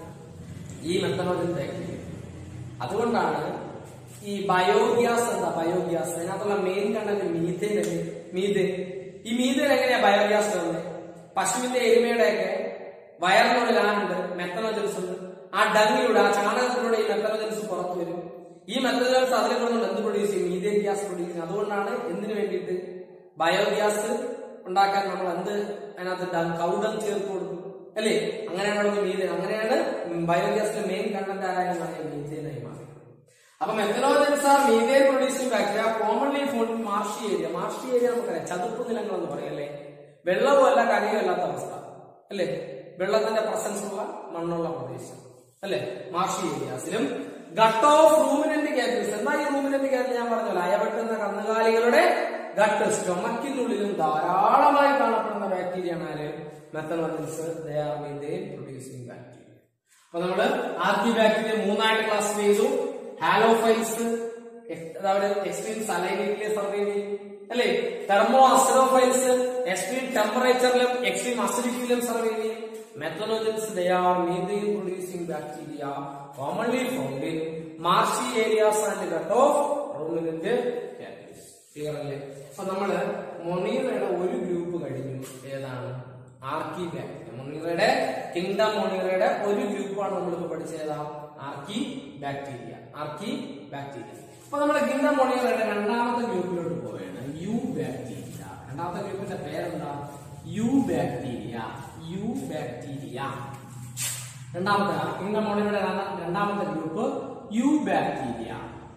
ഈ മെത്തനോജൻ ബാക്ടീരിയ അതുകൊണ്ടാണ് ഈ ബയോഗ്യാസ് എന്താ ബയോഗ്യാസ് അതിനകത്തുള്ള മെയിൻ കണ്ടന്റ് മീഥേൻ അല്ലേ മീഥേൻ ഈ മീഥേൻ എങ്ങനെയാ ബയോഗ്യാസ് വരുന്നത് പശുവിന്റെ എരുമയുടെ ഒക്കെ വയറിനുള്ളിൽ ആരുണ്ട് മെത്തനോജൻസ് ഉണ്ട് ആ ഡങ്ങിലൂടെ ആ ചാണകത്തിലൂടെ ഈ മെത്തനോജൻസ് പുറത്തു വരും ഈ മെത്തനോജൻസ് അതിനെ കൊണ്ട് എന്ത് പ്രൊഡ്യൂസ് ചെയ്യും മീഥേൻ ഗ്യാസ് പ്രൊഡ്യൂസ് ചെയ്യും അതുകൊണ്ടാണ് എന്തിനു വേണ്ടിയിട്ട് ബയോഗ്യാസ് ഉണ്ടാക്കാൻ നമ്മൾ എന്ത് അതിനകത്ത് കൗഡം ചേർത്ത് കൊടുക്കും അല്ലേ അങ്ങനെയാണ് മീഥേൻ അങ്ങനെയാണ് ബയോഗ്യാസിന്റെ മെയിൻ കണ്ടന്റ് ആരായെന്നാണ് മീഥേനായി മാറി അപ്പൊ methanogens are methane producing bacteria commonly found marshy area marshy area നമുക്കറിയാം ചതുപ്പ് നിലങ്ങൾ എന്ന് പറയും അല്ലേ വെള്ളവുമല്ല കരയും അല്ലാത്ത അവസ്ഥ അല്ലേ വെള്ളത്തിന്റെ പ്രസൻസ് ഉള്ള മണ്ണുള്ള പ്രദേശം അല്ലെ മാർഷി ഏരിയാസിലും ഗട്ട് ഓഫ് റൂമിനന്റ് കാറ്റൽസ് എന്താ ഈ റൂമിനന്റ് കാറ്റൽ ഞാൻ പറഞ്ഞല്ലോ അയവെട്ടുന്ന കന്നുകാലികളുടെ ഗട്ട് സ്റ്റൊമക്കിനുള്ളിലും ധാരാളമായി കാണപ്പെടുന്ന ബാക്ടീരിയ ആണ് ആര് methanogens they are methane producing bacteria അപ്പൊ നമ്മള് ആർക്കി ബാക്ടീരിയ മൂന്നായിട്ട് ക്ലാസ് ചെയ്തു ഹാലോഫൈൽസ് അതായത് എക്സ്ട്രീം സലൈനിറ്റിലെ സർവൈവ് ചെയ്യും അല്ലേ തെർമോ അസിഡോഫൈൽസ് എക്സ്ട്രീം ടെമ്പറേച്ചറിലും എക്സ്ട്രീം അസിഡിറ്റിയിലും സർവൈവ് ചെയ്യും methanogens they are methane producing bacteria commonly found in marshy areas and gut of ruminant clear അല്ലേ അപ്പൊ നമ്മള് മൊണീറയുടെ ഒരു ഗ്രൂപ്പ് കഴിഞ്ഞു ഏതാണ് ആർക്കി ബാക്ടീരിയ മൊണീറയുടെ കിങ്ഡം മൊണീറയുടെ ഒരു ഗ്രൂപ്പാണ് നമ്മളിപ്പോ പഠിച്ചത് ഏതാ ആർക്കി ബാക്ടീരിയ ആർക്കി ബാക്ടീരിയ അപ്പൊ നമ്മുടെ കിങ്ഡം മൊണീറയുടെ രണ്ടാമത്തെ ഗ്രൂപ്പിലോട്ട് പോവുകയാണ് യു ബാക്ടീരിയ രണ്ടാമത്തെ ഗ്രൂപ്പിന്റെ പേരെന്താ യു ബാക്ടീരിയ യു ബാക്ടീരിയ രണ്ടാമത്തെ കിങ്ഡം മൊണീറയുടെ രണ്ടാമത്തെ ഗ്രൂപ്പ് യു ബാക്ടീരിയ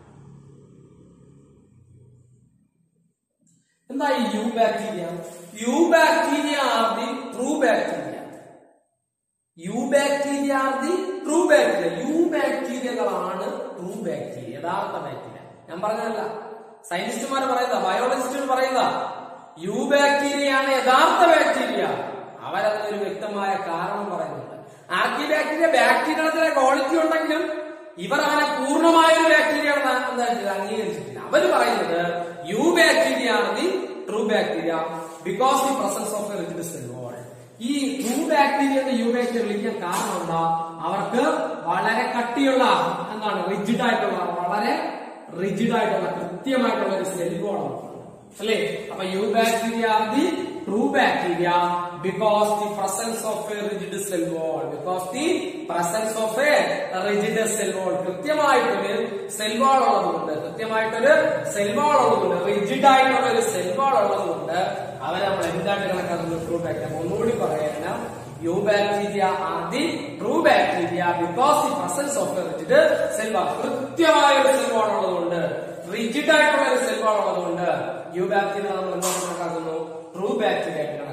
എന്താ ഈ eubacteria eubacteria are the true bacteria eubacteria are the true bacteria യു ബാക്ടീരിയകളാണ് ട്രൂ ബാക്ടീരിയ യഥാർത്ഥ ബാക്ടീരിയ ഞാൻ പറഞ്ഞതല്ല സയന്റിസ്റ്റുമാർ പറയുന്ന ബയോളജിസ്റ്റുകൾ പറയുന്ന യു ബാക്ടീരിയയാണ് യഥാർത്ഥ ബാക്ടീരിയ അവരതിനൊരു വ്യക്തമായ കാരണം പറയുന്നുണ്ട് ആർക്കി ബാക്ടീരിയ ബാക്ടീരിയയുടെ ക്വാളിറ്റി ഉണ്ടെങ്കിലും ഇവർ അവനെ പൂർണ്ണമായ ഒരു ബാക്ടീരിയ എന്താ അംഗീകരിച്ചിട്ടില്ല അവര് പറയുന്നത് യു ബാക്ടീരിയ ആണ് the true bacteria because the presence of a rigid cell wall ഈ ട്രൂ ബാക്ടീരിയ യു ബാക്ടീരിയ വിളിക്കാൻ കാരണം എന്താ അവർക്ക് വളരെ കട്ടിയുള്ള എന്താണ് റിജിഡ് ആയിട്ടുള്ള വളരെ റിജിഡ് ആയിട്ടുള്ള കൃത്യമായിട്ടുള്ള ഒരു സെൽ വാൾ അല്ലേ അപ്പൊ eubacteria are the true bacteria because the presence of a rigid cell wall because the presence of a rigid cell wall കൃത്യമായിട്ടൊരു സെൽ വാൾ ഉള്ളതുകൊണ്ട് കൃത്യമായിട്ടൊരു സെൽ വാൾ ഉള്ളതുകൊണ്ട് റിജിഡ് ആയിട്ടുള്ള ഒരു സെൽ വാൾ ഉള്ളതുകൊണ്ട് അവരെ നമ്മൾ എന്തായിട്ട് കണക്കാക്കുന്നത് ട്രൂ ബാക്ടീരിയ ഒന്നുകൂടി പറയാനാ eubacteria are the true bacteria because the presence of a rigid cell wall കൃത്യമായ ഒരു സെൽ വാൾ ഉള്ളതുകൊണ്ട് റിജിഡ് ആയിട്ടുള്ള ഒരു സെൽ വാൾ ഉള്ളതുകൊണ്ട് യു ബാക്ടീരിയ നമ്മൾ എന്താ കണക്കാക്കുന്നു ട്രൂ ബാക്ടീരിയ ആയിട്ട് കണക്കാക്കുന്നു യു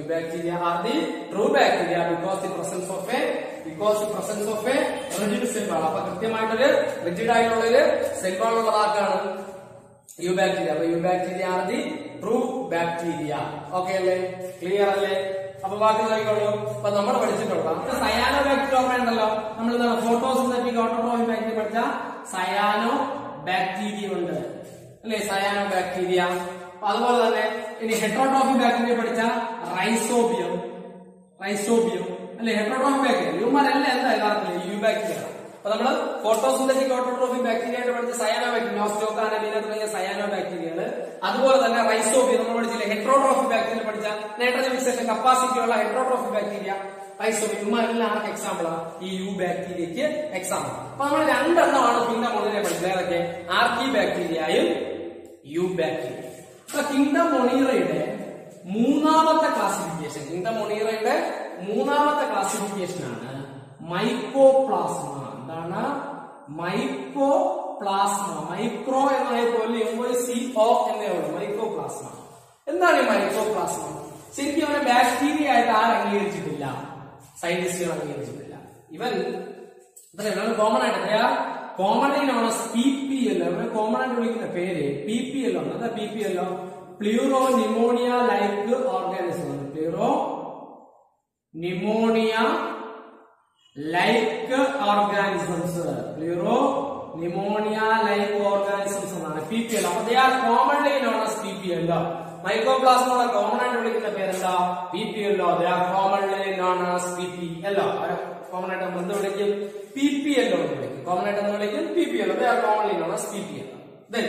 Eubacteria are the true bacteria because the presence of a because the presence of a rigid cell wall. അപ്പൊ കൃത്യമായിട്ടൊരു റിജിഡ് ആയിട്ടുള്ള ഒരു സെൽ വാൾ ഉള്ളതാക്കാണ് യുബാക്ടീരിയ അപ്പൊ eubacteria are the true bacteria okay അല്ലേ ക്ലിയർ അല്ലേ അപ്പൊ ബാക്കി നോക്കിക്കോളൂ അപ്പൊ നമ്മൾ പഠിച്ചിട്ടുള്ള സയാനോ ബാക്ടീരിയ ഉണ്ടല്ലോ നമ്മൾ ഫോട്ടോസിന്തറ്റിക് ഓട്ടോട്രോഫിക് ബാക്ടീരിയ പഠിച്ച സയാനോ ബാക്ടീരിയ ഉണ്ട് അല്ലേ സയാനോ ബാക്ടീരിയ അപ്പൊ അതുപോലെ തന്നെ ഇനി ഹെട്രോട്രോഫിക് ബാക്ടീരിയ പഠിച്ച റൈസോബിയം റൈസോബിയം അല്ലെ ഹെട്രോട്രോഫിക് ബാക്ടീരിയ ഇവന്മാരല്ല എന്താ യഥാർത്ഥത്തിൽ യു ബാക്ടീരിയ അപ്പൊ നമ്മള് ഫോട്ടോസിന്തറ്റിക് ഓട്ടോട്രോഫിക് ബാക്ടീരിയ ആയിട്ട് പഠിച്ച സയാനോ ബാക്ടീരിയ നോസ്റ്റോക്കാനബീന തുടങ്ങിയ സയാനോ ബാക്ടീരിയകള് അതുപോലെ തന്നെ റൈസോബിയം നമ്മൾ പഠിച്ചില്ലേ ഹെട്രോട്രോഫിക് ബാക്ടീരിയ പഠിച്ച നൈട്രജൻ ഫിക്സേഷൻ കപ്പാസിറ്റി ഉള്ള ഹെട്രോട്രോഫിക് ബാക്ടീരിയ റൈസോബിയം ഇവന്മാരെല്ലാം ആർക്ക് എക്സാമ്പിൾ ഈ യു ബാക്ടീരിയക്ക് എക്സാമ്പിൾ അപ്പൊ നമ്മൾ രണ്ടെണ്ണമാണ് പിന്നെ മുന്നിലെ പഠിച്ചത് ഏതൊക്കെ ആർക്കി ബാക്ടീരിയയും യു ബാക്ടീരിയ അപ്പൊ കിങ്ഡം മൊണീറയുടെ മൂന്നാമത്തെ ക്ലാസിഫിക്കേഷൻ കിങ്ഡം മൊണീറയുടെ മൂന്നാമത്തെ ക്ലാസിഫിക്കേഷൻ ആണ് മൈക്കോപ്ലാസ്മ എന്താണ് മൈക്കോപ്ലാസ്മ മൈക്രോ എന്നായ പോലെ എം വൈ സി ഒ എന്നേ ഉള്ളൂ മൈക്കോപ്ലാസ്മ എന്താണ് ഈ മൈക്രോപ്ലാസ്മ ശരിക്കും അവനെ ബാക്ടീരിയ ആയിട്ട് ആരും അംഗീകരിച്ചിട്ടില്ല സയന്റിസ്റ്റുകൾ അംഗീകരിച്ചിട്ടില്ല ഇവൻ ഇത്രയാണ് കോമൺ ആയിട്ട് commonly known P P L അവരെ കോമൺ ആയിട്ട് വിളിക്കുന്ന പേര് പി പി എൽ ആണ് എന്താ P P L O pleuropneumonia like organism ആണ് pleuropneumonia like organisms pleuropneumonia like organisms എന്നാണ് പി പി എൽ അപ്പൊ they are commonly known as P P L O മൈക്രോപ്ലാസ്മോടെ കോമൺ ആയിട്ട് വിളിക്കുന്ന പേരെന്താ P P L O they are commonly known as P P L O common ആയിട്ട് നമ്മൾ എന്ത് വിളിക്കും പി പി എല്ലോ എന്ന് വിളിക്കും കോമൺ ആയിട്ട് എന്ന് വിളിക്കും P P L O they are commonly known as P P L O then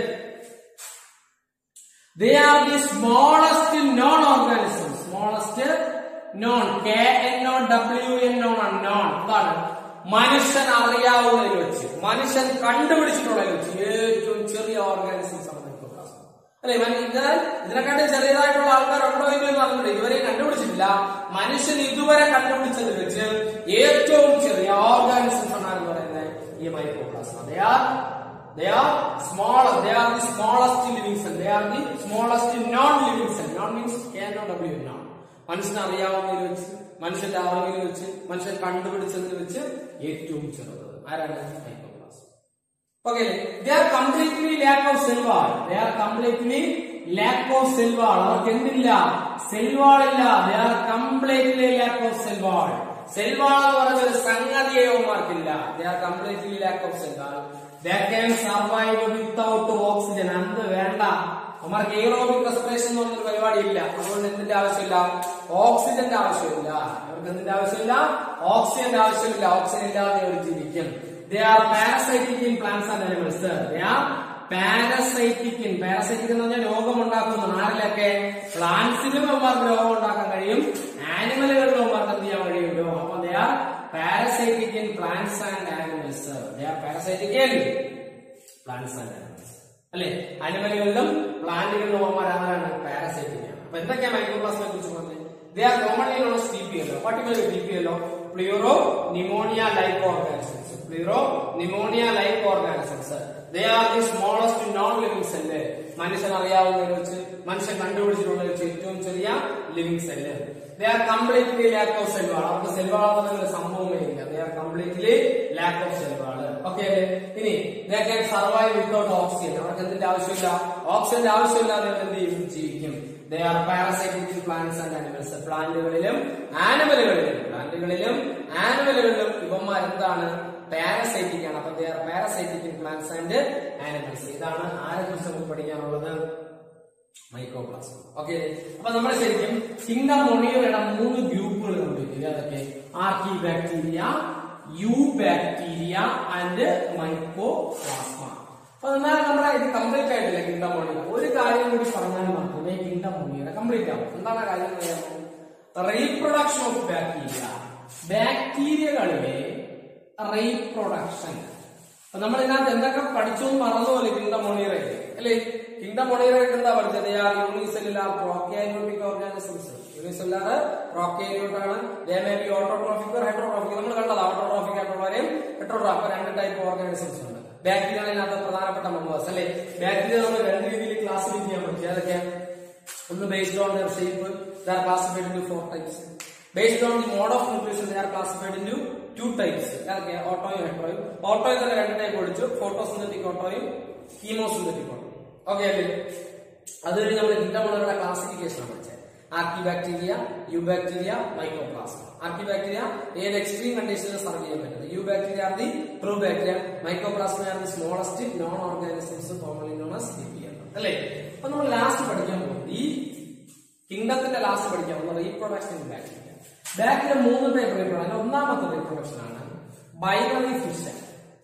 They are the smallest known organisms. Smallest known. K-N-O-W-N known ആണ് known. അതാണ് മനുഷ്യൻ അറിയാവുന്നതിൽ വെച്ച് മനുഷ്യൻ കണ്ടുപിടിച്ചിട്ടുള്ളതിൽ വെച്ച് ഏറ്റവും ചെറിയ ഓർഗാനിസംസ് ആണ് മൈക്രോപ്ലാസ്മ അല്ലെ ഇതിനാൽ ഇതിനെക്കാട്ടും ചെറിയതായിട്ടുള്ള ആൾക്കാരുണ്ടോ ഇല്ലയോ എന്ന് അറിഞ്ഞില്ല ഇതുവരെ കണ്ടുപിടിച്ചിട്ടില്ല മനുഷ്യൻ ഇതുവരെ കണ്ടുപിടിച്ചതിൽ വെച്ച് ഏറ്റവും ചെറിയ ഓർഗാനിസംസ് ആണ് എന്ന് പറയുന്നത് ഈ mycoplasma They are They are small. They are the smallest living cell. They are the smallest non-living cell. Non means K N O W non. മനുഷ്യനെ അറിയാവുന്നതിൽ വെച്ച് മനുഷ്യന്റെ അറിവിൽ വെച്ച് മനുഷ്യൻ കണ്ടുപിടിച്ചതിൽ വെച്ച് ഏറ്റവും ചെറുത് ആരാണ് മൈക്രോപ്ലാസ് okay they are completely lack of cell wall they are completely lack of cell wall അവർക്ക് എന്തില്ല സെൽവാൾ ഇല്ല they are completely lack of cell wall cell wall എന്ന് പറഞ്ഞ ഒരു സംഗതിയെ അവന്മാർക്കില്ല they are completely lack of cell wall they can survive without oxygen എന്ത് വേണ്ട അവന്മാർക്ക് എയറോബിക് റെസ്പിറേഷൻ എന്ന് പറഞ്ഞൊരു പരിപാടി ഇല്ല അതുകൊണ്ട് എന്തിന്റെ ആവശ്യമില്ല ഓക്സിജന്റെ ആവശ്യമില്ല അവർക്ക് എന്തിന്റെ ആവശ്യമില്ല ഓക്സിജന്റെ ആവശ്യമില്ല ഓക്സിജൻ ഇല്ലാതെ അവർ ജീവിക്കും they are parasitic in plants and animals they are parasitic in parasitic എന്ന് പറഞ്ഞാൽ രോഗം ഉണ്ടാക്കുന്ന ആരിലൊക്കെ പ്ലാന്റ്സിലും അവന്മാർക്ക് രോഗം ഉണ്ടാക്കാൻ കഴിയും ആനിമലുകളിലും അവന്മാർക്ക് എന്ത് ചെയ്യാൻ കഴിയും രോഗം അപ്പൊ they are parasitic in plants and animals they are parasitic in plants and animals അല്ലെ അനിമലുകളിലും പ്ലാന്റുകളിലും അവന്മാർ ആരാണ് പാരസൈറ്റിക് ആണ് അപ്പൊ എന്തൊക്കെയാണ് മൈക്രോപ്ലാസ്മെ കുറിച്ച് പറഞ്ഞത് they are commonly known P P L O particular P P L O pleuropneumonia like organisms pleuropneumonia like organisms they are the smallest known living cell മനുഷ്യൻ അറിയാവുന്നതിൽ വെച്ച് മനുഷ്യൻ കണ്ടുപിടിച്ചിട്ടുള്ള വെച്ച് ഏറ്റവും ചെറിയ living cell they are completely lack of cell wall അവർക്ക് cell wall എന്നൊരു സംഭവമേ ഇല്ല they are completely lack of cell wall okay ഇനി they can survive without oxygen അവർക്ക് എന്തിന്റെ ആവശ്യമില്ല ഓക്സിജന്റെ ആവശ്യമില്ലാതെ അവർ എന്ത് ചെയ്യും ജീവിക്കും they are parasitic plants and animals പ്ലാന്റുകളിലും ആനിമലുകളിലും പ്ലാന്റുകളിലും ആനിമലുകളിലും ഇവന്മാർ എന്താണ് പാരസൈറ്റിക് ആണ് അപ്പൊ they are parasitic in plants and animals ഇതാണ് ആരെ കുറിച്ച് നമുക്ക് പഠിക്കാനുള്ളത് മൈക്രോപ്ലാസ്മ ഓക്കെ അപ്പൊ നമ്മൾ ശരിക്കും കിങ്ഡം മൊണിയയുടെ മൂന്ന് ഗ്രൂപ്പുകൾ കണ്ടിട്ടില്ല അതൊക്കെ archaebacteria eubacteria and mycoplasma അപ്പൊ എന്നാൽ നമ്മുടെ ഇത് കംപ്ലീറ്റ് ആയിട്ടില്ല കിങ്ഡം മൊണിയ ഒരു കാര്യം കൂടി പറഞ്ഞാൽ മാത്രമേ കിങ്ഡം മൊണിയുടെ കംപ്ലീറ്റ് ആവും എന്താണ് ആ കാര്യം എന്ന് അറിയാമോ റീപ്രൊഡക്ഷൻ ഓഫ് ബാക്ടീരിയ ബാക്ടീരിയകളിലെ റീപ്രൊഡക്ഷൻ അപ്പൊ നമ്മൾ ഇതിനകത്ത് എന്തൊക്കെ പഠിച്ചു എന്ന് മറന്നുപോലെ കിങ്ഡം മൊണീറയ്ക്ക് അല്ലേ കിങ്ഡം മൊണീറയ്ക്ക് എന്താ പഠിച്ചത് unicellular prokaryotic organisms unicellular prokaryote ആണ് they may be autotrophic heterotrophic നമ്മൾ കണ്ടത് ഓട്ടോട്രോഫിക് ആയിട്ടുള്ളവരെയും ഹെട്രോട്രോഫിക് രണ്ട് ടൈപ്പ് ഓർഗാനിസംസ് ഉണ്ട് ബാക്ടീരിയകളിനകത്ത് പ്രധാനപ്പെട്ട മെമ്പേഴ്സ് അല്ലേ ബാക്ടീരിയ നമ്മൾ രണ്ട് രീതിയിൽ ക്ലാസിഫൈ ചെയ്യാൻ പറ്റും ഏതൊക്കെയാണ് ഒന്ന് based on their shape they are classified into four types. Based on the mode of nucleation, they are classified into two types. ഏതൊക്കെയാ ഓട്ടോയും ഹെട്രോയും ഓട്ടോയിൽ തന്നെ രണ്ട് ടൈപ്പ് പഠിച്ചു ഫോട്ടോസിന്തറ്റിക് ഓട്ടോയും കീമോസിന്തറ്റിക് ഓട്ടോയും ഓക്കെ അല്ലേ അത് കഴിഞ്ഞ് നമ്മൾ ഇന്റർമോളുടെ ക്ലാസിഫിക്കേഷൻ ആണ് പഠിച്ചത് archaebacteria eubacteria mycoplasma archaebacteria ഏത് എക്സ്ട്രീം കണ്ടീഷനിൽ സർവ് ചെയ്യാൻ പറ്റുന്നത് eubacteria are the true bacteria mycoplasma are the smallest known organisms commonly known as അല്ലേ അപ്പൊ നമ്മൾ ലാസ്റ്റ് പഠിക്കാൻ പോകുന്നത് ഈ കിങ്ഡത്തിന്റെ ലാസ്റ്റ് പഠിക്കാൻ പോകുന്നത് റീപ്രൊഡക്ഷൻ ബാക്ടീരിയ ബാക്ടീരിയ മൂന്ന് ടൈപ്പ് റീപ്രൊഡക്ഷൻ ഒന്നാമത്തെ റീപ്രൊഡക്ഷൻ ആണ് ബൈനറി ഫിഷൻ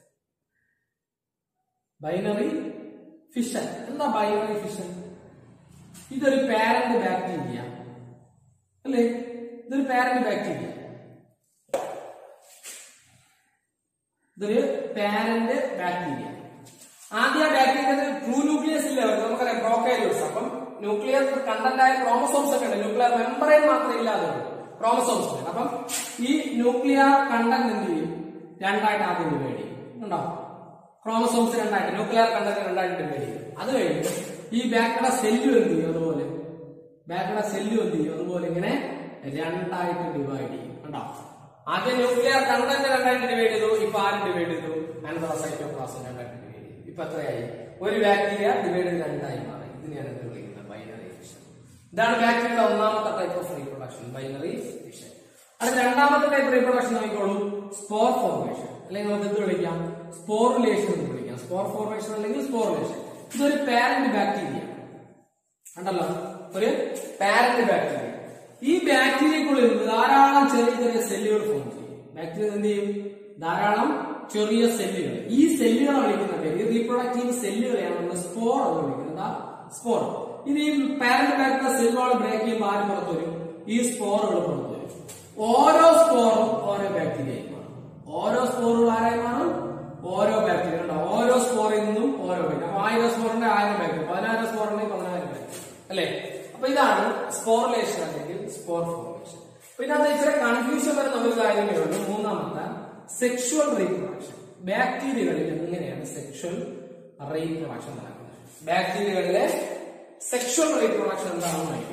ബൈനറി ഫിഷൻ എന്താ ബൈനറി ഫിഷൻ ഇതൊരു പാരന്റ് ബാക്ടീരിയ അല്ലേ ഇതൊരു പാരന്റ് ബാക്ടീരിയ ഇതൊരു പാരന്റ് ബാക്ടീരിയ ആദ്യ ബാക്ടീരിയ ട്രൂ ന്യൂക്ലിയസ് ഇല്ല അവർക്ക് നമുക്കറിയാം പ്രോക്കാരിയോട്സ് അപ്പം ന്യൂക്ലിയർ കണ്ടന്റ് ആയ ക്രോമസോംസ് ഒക്കെ ഉണ്ട് ന്യൂക്ലിയർ മെമ്പറൈൻ മാത്രമേ ഇല്ലാതെ ക്രോമസോംസ് ഉണ്ട് അപ്പം ഈ ന്യൂക്ലിയർ കണ്ടന്റ് എന്ത് ചെയ്യും രണ്ടായിട്ട് ആദ്യം ഡിവൈഡ് ചെയ്യും ഉണ്ടോ ക്രോമസോംസ് രണ്ടായിട്ട് ന്യൂക്ലിയർ കണ്ടന്റ് രണ്ടായിട്ട് ഡിവൈഡ് ചെയ്യും അത് കഴിഞ്ഞ് ഈ ബാക്ടീരിയ സെല്ലും എന്ത് ചെയ്യും അതുപോലെ ബാക്ടീരിയ സെല്ലും എന്ത് ചെയ്യും അതുപോലെ ഇങ്ങനെ രണ്ടായിട്ട് ഡിവൈഡ് ചെയ്യും കണ്ടോ ആദ്യം ന്യൂക്ലിയർ കണ്ടന്റ് രണ്ടായിട്ട് ഡിവൈഡ് ചെയ്തു ഇപ്പൊ ആരും ഡിവൈഡ് ചെയ്തു ആൻഡ്രോസൈറ്റോപ്ലാസം രണ്ടായിട്ട് ഡിവൈഡ് ചെയ്തു ഇപ്പൊ എത്രയായി ഒരു ബാക്ടീരിയ ഡിവൈഡ് ചെയ്ത് രണ്ടായി മാറി ഇതിനെയാണ് എന്ത് വിളിക്കുന്നത് ബൈനറി ഫിഷൻ ഇതാണ് ബാക്ടീരിയയുടെ ഒന്നാമത്തെ type of reproduction binary fission അത് രണ്ടാമത്തെ ടൈപ്പ് റീപ്രൊഡക്ഷൻ നോക്കിക്കോളൂ സ്പോർ ഫോർമേഷൻ അല്ലെങ്കിൽ നമുക്ക് എന്ത് വിളിക്കാം സ്പോറുലേഷൻ എന്ന് വിളിക്കാം സ്പോർ ഫോർമേഷൻ അല്ലെങ്കിൽ സ്പോറുലേഷൻ ഇതൊരു പാരന്റ് ബാക്ടീരിയ ഉണ്ടല്ലോ ഒരു പാരന്റ് ബാക്ടീരിയ ഈ ബാക്ടീരിയക്കുള്ളിൽ ധാരാളം ചെറിയ ചെറിയ സെല്ലുകൾ ഫോം ചെയ്യും ബാക്ടീരിയ എന്ത് ചെയ്യും ധാരാളം ചെറിയ സെല്ലുകൾ ഈ സെല്ലുകളെ വിളിക്കുന്ന പേര് ഈ റീപ്രൊഡക്റ്റീവ് സെല്ലുകളെയാണ് നമ്മൾ സ്പോർ എന്ന് വിളിക്കുന്നത് സ്പോർ ഇത് ഈ പാരന്റ് ബാക്ടീരിയ സെല്ലുകൾ ബ്രേക്ക് ചെയ്യുമ്പോൾ ആര് പുറത്തു വരും ഈ സ്പോറുകൾ പുറത്തു വരും ഓരോ സ്പോറും ഓരോ ബാക്ടീരിയയായി മാറും ഓരോ സ്പോറുകൾ ആരായി മാറും ഓരോ ബാക്ടീരിയ ഉണ്ടാവും ഓരോ സ്പോറിൽ നിന്നും ഓരോ ബാക്ടീരിയ അപ്പൊ ആയിരം സ്പോറിന്റെ ആയിരം ബാക്ടീരിയ പതിനായിരം സ്പോറിന്റെ പതിനായിരം ബാക്ടീരിയ അല്ലേ അപ്പൊ ഇതാണ് സ്പോറിലേഷൻ അല്ലെങ്കിൽ സ്പോർ ഫോർമേഷൻ അപ്പൊ ഇതിനകത്ത് ഇച്ചിരി കൺഫ്യൂഷൻ വരുന്ന ഒരു കാര്യമേ ഉള്ളൂ മൂന്നാമത്തെ സെക്ഷുവൽ റീപ്രൊഡക്ഷൻ ബാക്ടീരിയകളിൽ എങ്ങനെയാണ് സെക്ഷുവൽ റീപ്രൊഡക്ഷൻ നടക്കുന്നത് ബാക്ടീരിയകളിലെ സെക്ഷുവൽ റീപ്രൊഡക്ഷൻ എന്താണെന്ന് നോക്കാം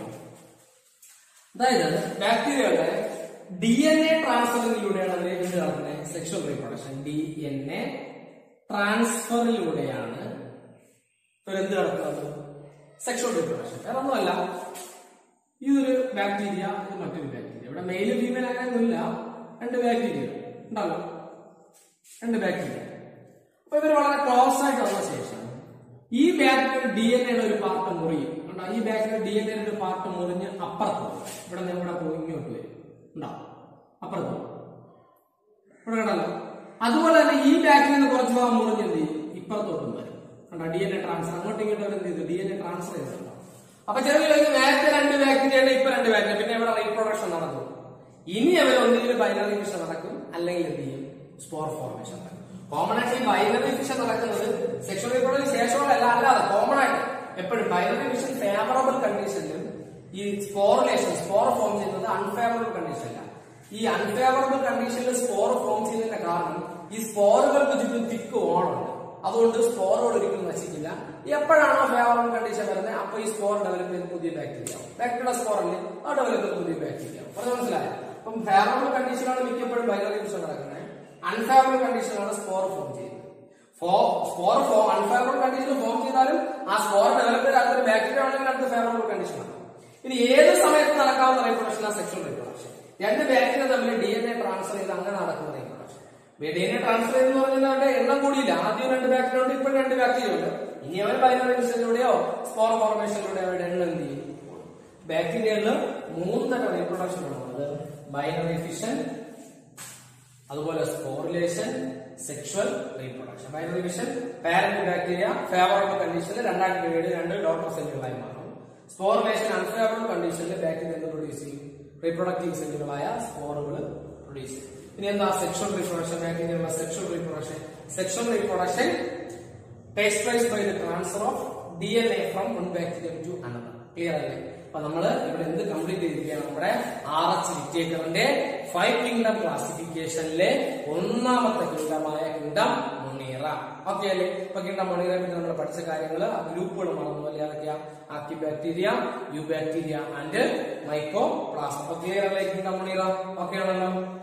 അതായത് ബാക്ടീരിയകളുടെ ഡി എൻ എ ട്രാൻസ്ഫറിലൂടെയാണ് അവർ എന്ത് നടക്കുന്നത് sexual reproduction D N A ട്രാൻസ്ഫറിലൂടെയാണ് ഇവരെന്ത് നടക്കുന്നത് സെക്ഷുവൽ റീപ്രൊഡക്ഷൻ വേറെ ഒന്നുമല്ല ഇതൊരു ബാക്ടീരിയ ഇത് മറ്റൊരു ബാക്ടീരിയ ഇവിടെ മെയിൽ ഫീമെയിൽ അങ്ങനെയൊന്നുമില്ല രണ്ട് ബാക്ടീരിയ ഉണ്ടല്ലോ രണ്ട് ബാക്ടീരിയ അപ്പൊ ഇവർ വളരെ ക്ലോസ് ആയിട്ട് വന്ന ശേഷം ഈ ബാക്ടീരിയ ഡി എൻ എയുടെ ഒരു പാർട്ട് മുറിയും ഉണ്ടോ ഈ ബാക്ടീരിയ ഡി എൻ എയുടെ ഒരു പാർട്ട് മുറിഞ്ഞ് അപ്പുറത്ത് പോകും ഇവിടെ നിന്ന് ഇവിടെ പോയി ഇങ്ങോട്ട് വരും ഉണ്ടോ അപ്പുറത്ത് പോകും ഇവിടെ കണ്ടല്ലോ അതുപോലെ തന്നെ ഈ ബാക്ടീരിയ കുറച്ച് ഭാഗം മുറിഞ്ഞ് എന്ത് ചെയ്യും ഇപ്പുറത്തോട്ടും വരും കണ്ടോ ഡി എൻ എ ട്രാൻസ്ഫർ അങ്ങോട്ടും ഇങ്ങോട്ടും അവർ എന്ത് ചെയ്തു ഡി എൻ എ ട്രാൻസ്ഫർ ചെയ്തിട്ടുണ്ടോ അപ്പൊ ചെറിയ നേരത്തെ രണ്ട് ബാക്ടീരിയയുടെ ഇപ്പൊ രണ്ട് ബാക്ടീരിയ പിന്നെ ഇവിടെ റീപ്രൊഡക്ഷൻ നടക്കും ഇനി അവർ ഒന്നുകിൽ ബൈനറി ഫിഷൻ നടക്കും അല്ലെങ്കിൽ എന്ത് ചെയ്യും സ്പോർ ഫോർമേഷൻ നടക്കും കോമൺ ആയിട്ട് ഈ ബൈനറി ഫിഷൻ നടക്കുന്നത് സെക്ഷൽ റീപ്രൊഡക്ഷൻ ശേഷമുള്ള അല്ലാതെ കോമൺ ആയിട്ട് എപ്പോഴും ബൈനറി ഫിഷൻ ഫേവറബിൾ കണ്ടീഷനിലും ഈ സ്പോറിലേഷൻ സ്പോർ ഫോം ചെയ്യുന്നത് അൺഫേവറബിൾ കണ്ടീഷനിലാണ് ഈ അൺഫേവറബിൾ കണ്ടീഷനിൽ സ്പോർ ഫോം ചെയ്യുന്നതിന്റെ കാരണം ഈ സ്പോറുകൾക്ക് ചുറ്റും തിക്ക് ഓണുണ്ട് അതുകൊണ്ട് സ്പോറുകൾ ഒരിക്കലും നശിക്കില്ല എപ്പോഴാണോ ഫേവറബിൾ കണ്ടീഷൻ വരുന്നത് അപ്പൊ ഈ സ്പോർ ഡെവലപ്പ് ചെയ്ത് പുതിയ ബാക്ടീരിയ ആവും ബാക്ടീരിയ സ്പോർ അല്ലേ ആ ഡെവലപ്പ് ചെയ്ത് പുതിയ ബാക്ടീരിയ ആവും പറഞ്ഞ മനസ്സിലായോ അപ്പം ഫേവറബിൾ കണ്ടീഷനാണ് മിക്കപ്പോഴും ബൈനറി ഫിഷൻ നടക്കുന്നത് അൺഫേവറബിൾ കണ്ടീഷനാണ് സ്പോർ ഫോം ചെയ്യുന്നത് spore form unfavourable condition form ചെയ്താലും ആ സ്പോർ ഡെവലപ്പ് ചെയ്ത് അടുത്തൊരു ബാക്ടീരിയ ആണെങ്കിൽ അടുത്ത ഫേവറബിൾ കണ്ടീഷൻ ആണ് ഇനി ഏത് സമയത്ത് നടക്കാവുന്ന റീപ്രൊഡക്ഷൻ ആ സെക്ഷൽ റീപ്രൊഡക്ഷൻ രണ്ട് ബാക്ടീരിയ തമ്മിൽ ഡി എൻ എ ട്രാൻസ്ഫർ ചെയ്ത് അങ്ങനെ നടക്കുന്ന reproduction D N A transfer എന്ന് പറഞ്ഞാൽ അവരുടെ എണ്ണം കൂടിയില്ല ആദ്യം രണ്ട് ബാക്ടീരിയ ഉണ്ട് ഇപ്പോഴും രണ്ട് ബാക്ടീരിയ ഉണ്ട് ഇനി അവർ ബൈനറി ഫിഷനിലൂടെയോ സ്പോർ ഫോർമേഷനിലൂടെയോ അവരുടെ എണ്ണം എന്ത് ചെയ്യും ബാക്ടീരിയകളിൽ മൂന്ന് തരം റീപ്രൊഡക്ഷൻ ഉള്ളത് ബൈനറി ഫിഷൻ അതുപോലെ sporulation sexual reproduction binary fission parent bacteria favourable കണ്ടീഷനിൽ രണ്ടായിരത്തി ഡിവൈഡ് രണ്ട് ഡോക്ടർ സെല്ലുകളായി മാറും സ്പോറിലേഷൻ അൺഫേവറബിൾ കണ്ടീഷനിൽ ബാക്ടീരിയ എന്ത് പ്രൊഡ്യൂസ് ചെയ്യും റീപ്രൊഡക്റ്റീവ് സെല്ലുകളായ സ്പോറുകൾ പ്രൊഡ്യൂസ് ചെയ്യും ഇനി എന്താ സെക്ഷുവൽ റീപ്രൊഡക്ഷൻ ബാക്ടീരിയയുള്ള sexual reproduction sexual reproduction takes place by the transfer of DNA from one bacterium to another. Clear അല്ലേ? അപ്പൊ നമ്മള് ഇവിടെ എന്ത് കംപ്ലീറ്റ് ചെയ്തിരിക്കുകയാണ് നമ്മുടെ ആർ എച്ച് വിറ്റേക്കറിന്റെ ഫൈവ് കിങ്ഡം ക്ലാസിഫിക്കേഷനിലെ ഒന്നാമത്തെ കിങ്ഡമായ കിങ്ഡം മൊണീറ ഓക്കെ അല്ലേ ഇപ്പൊ കിങ്ഡം മൊണീറയെ പറ്റി നമ്മൾ പഠിച്ച കാര്യങ്ങൾ ആ ഗ്രൂപ്പുകൾ മറന്നു പോലെ ഏതൊക്കെയാ archaebacteria eubacteria and mycoplasma അപ്പൊ ക്ലിയർ അല്ലേ കിങ്ഡം മൊണീറ ഓക്കെ ആണല്ലോ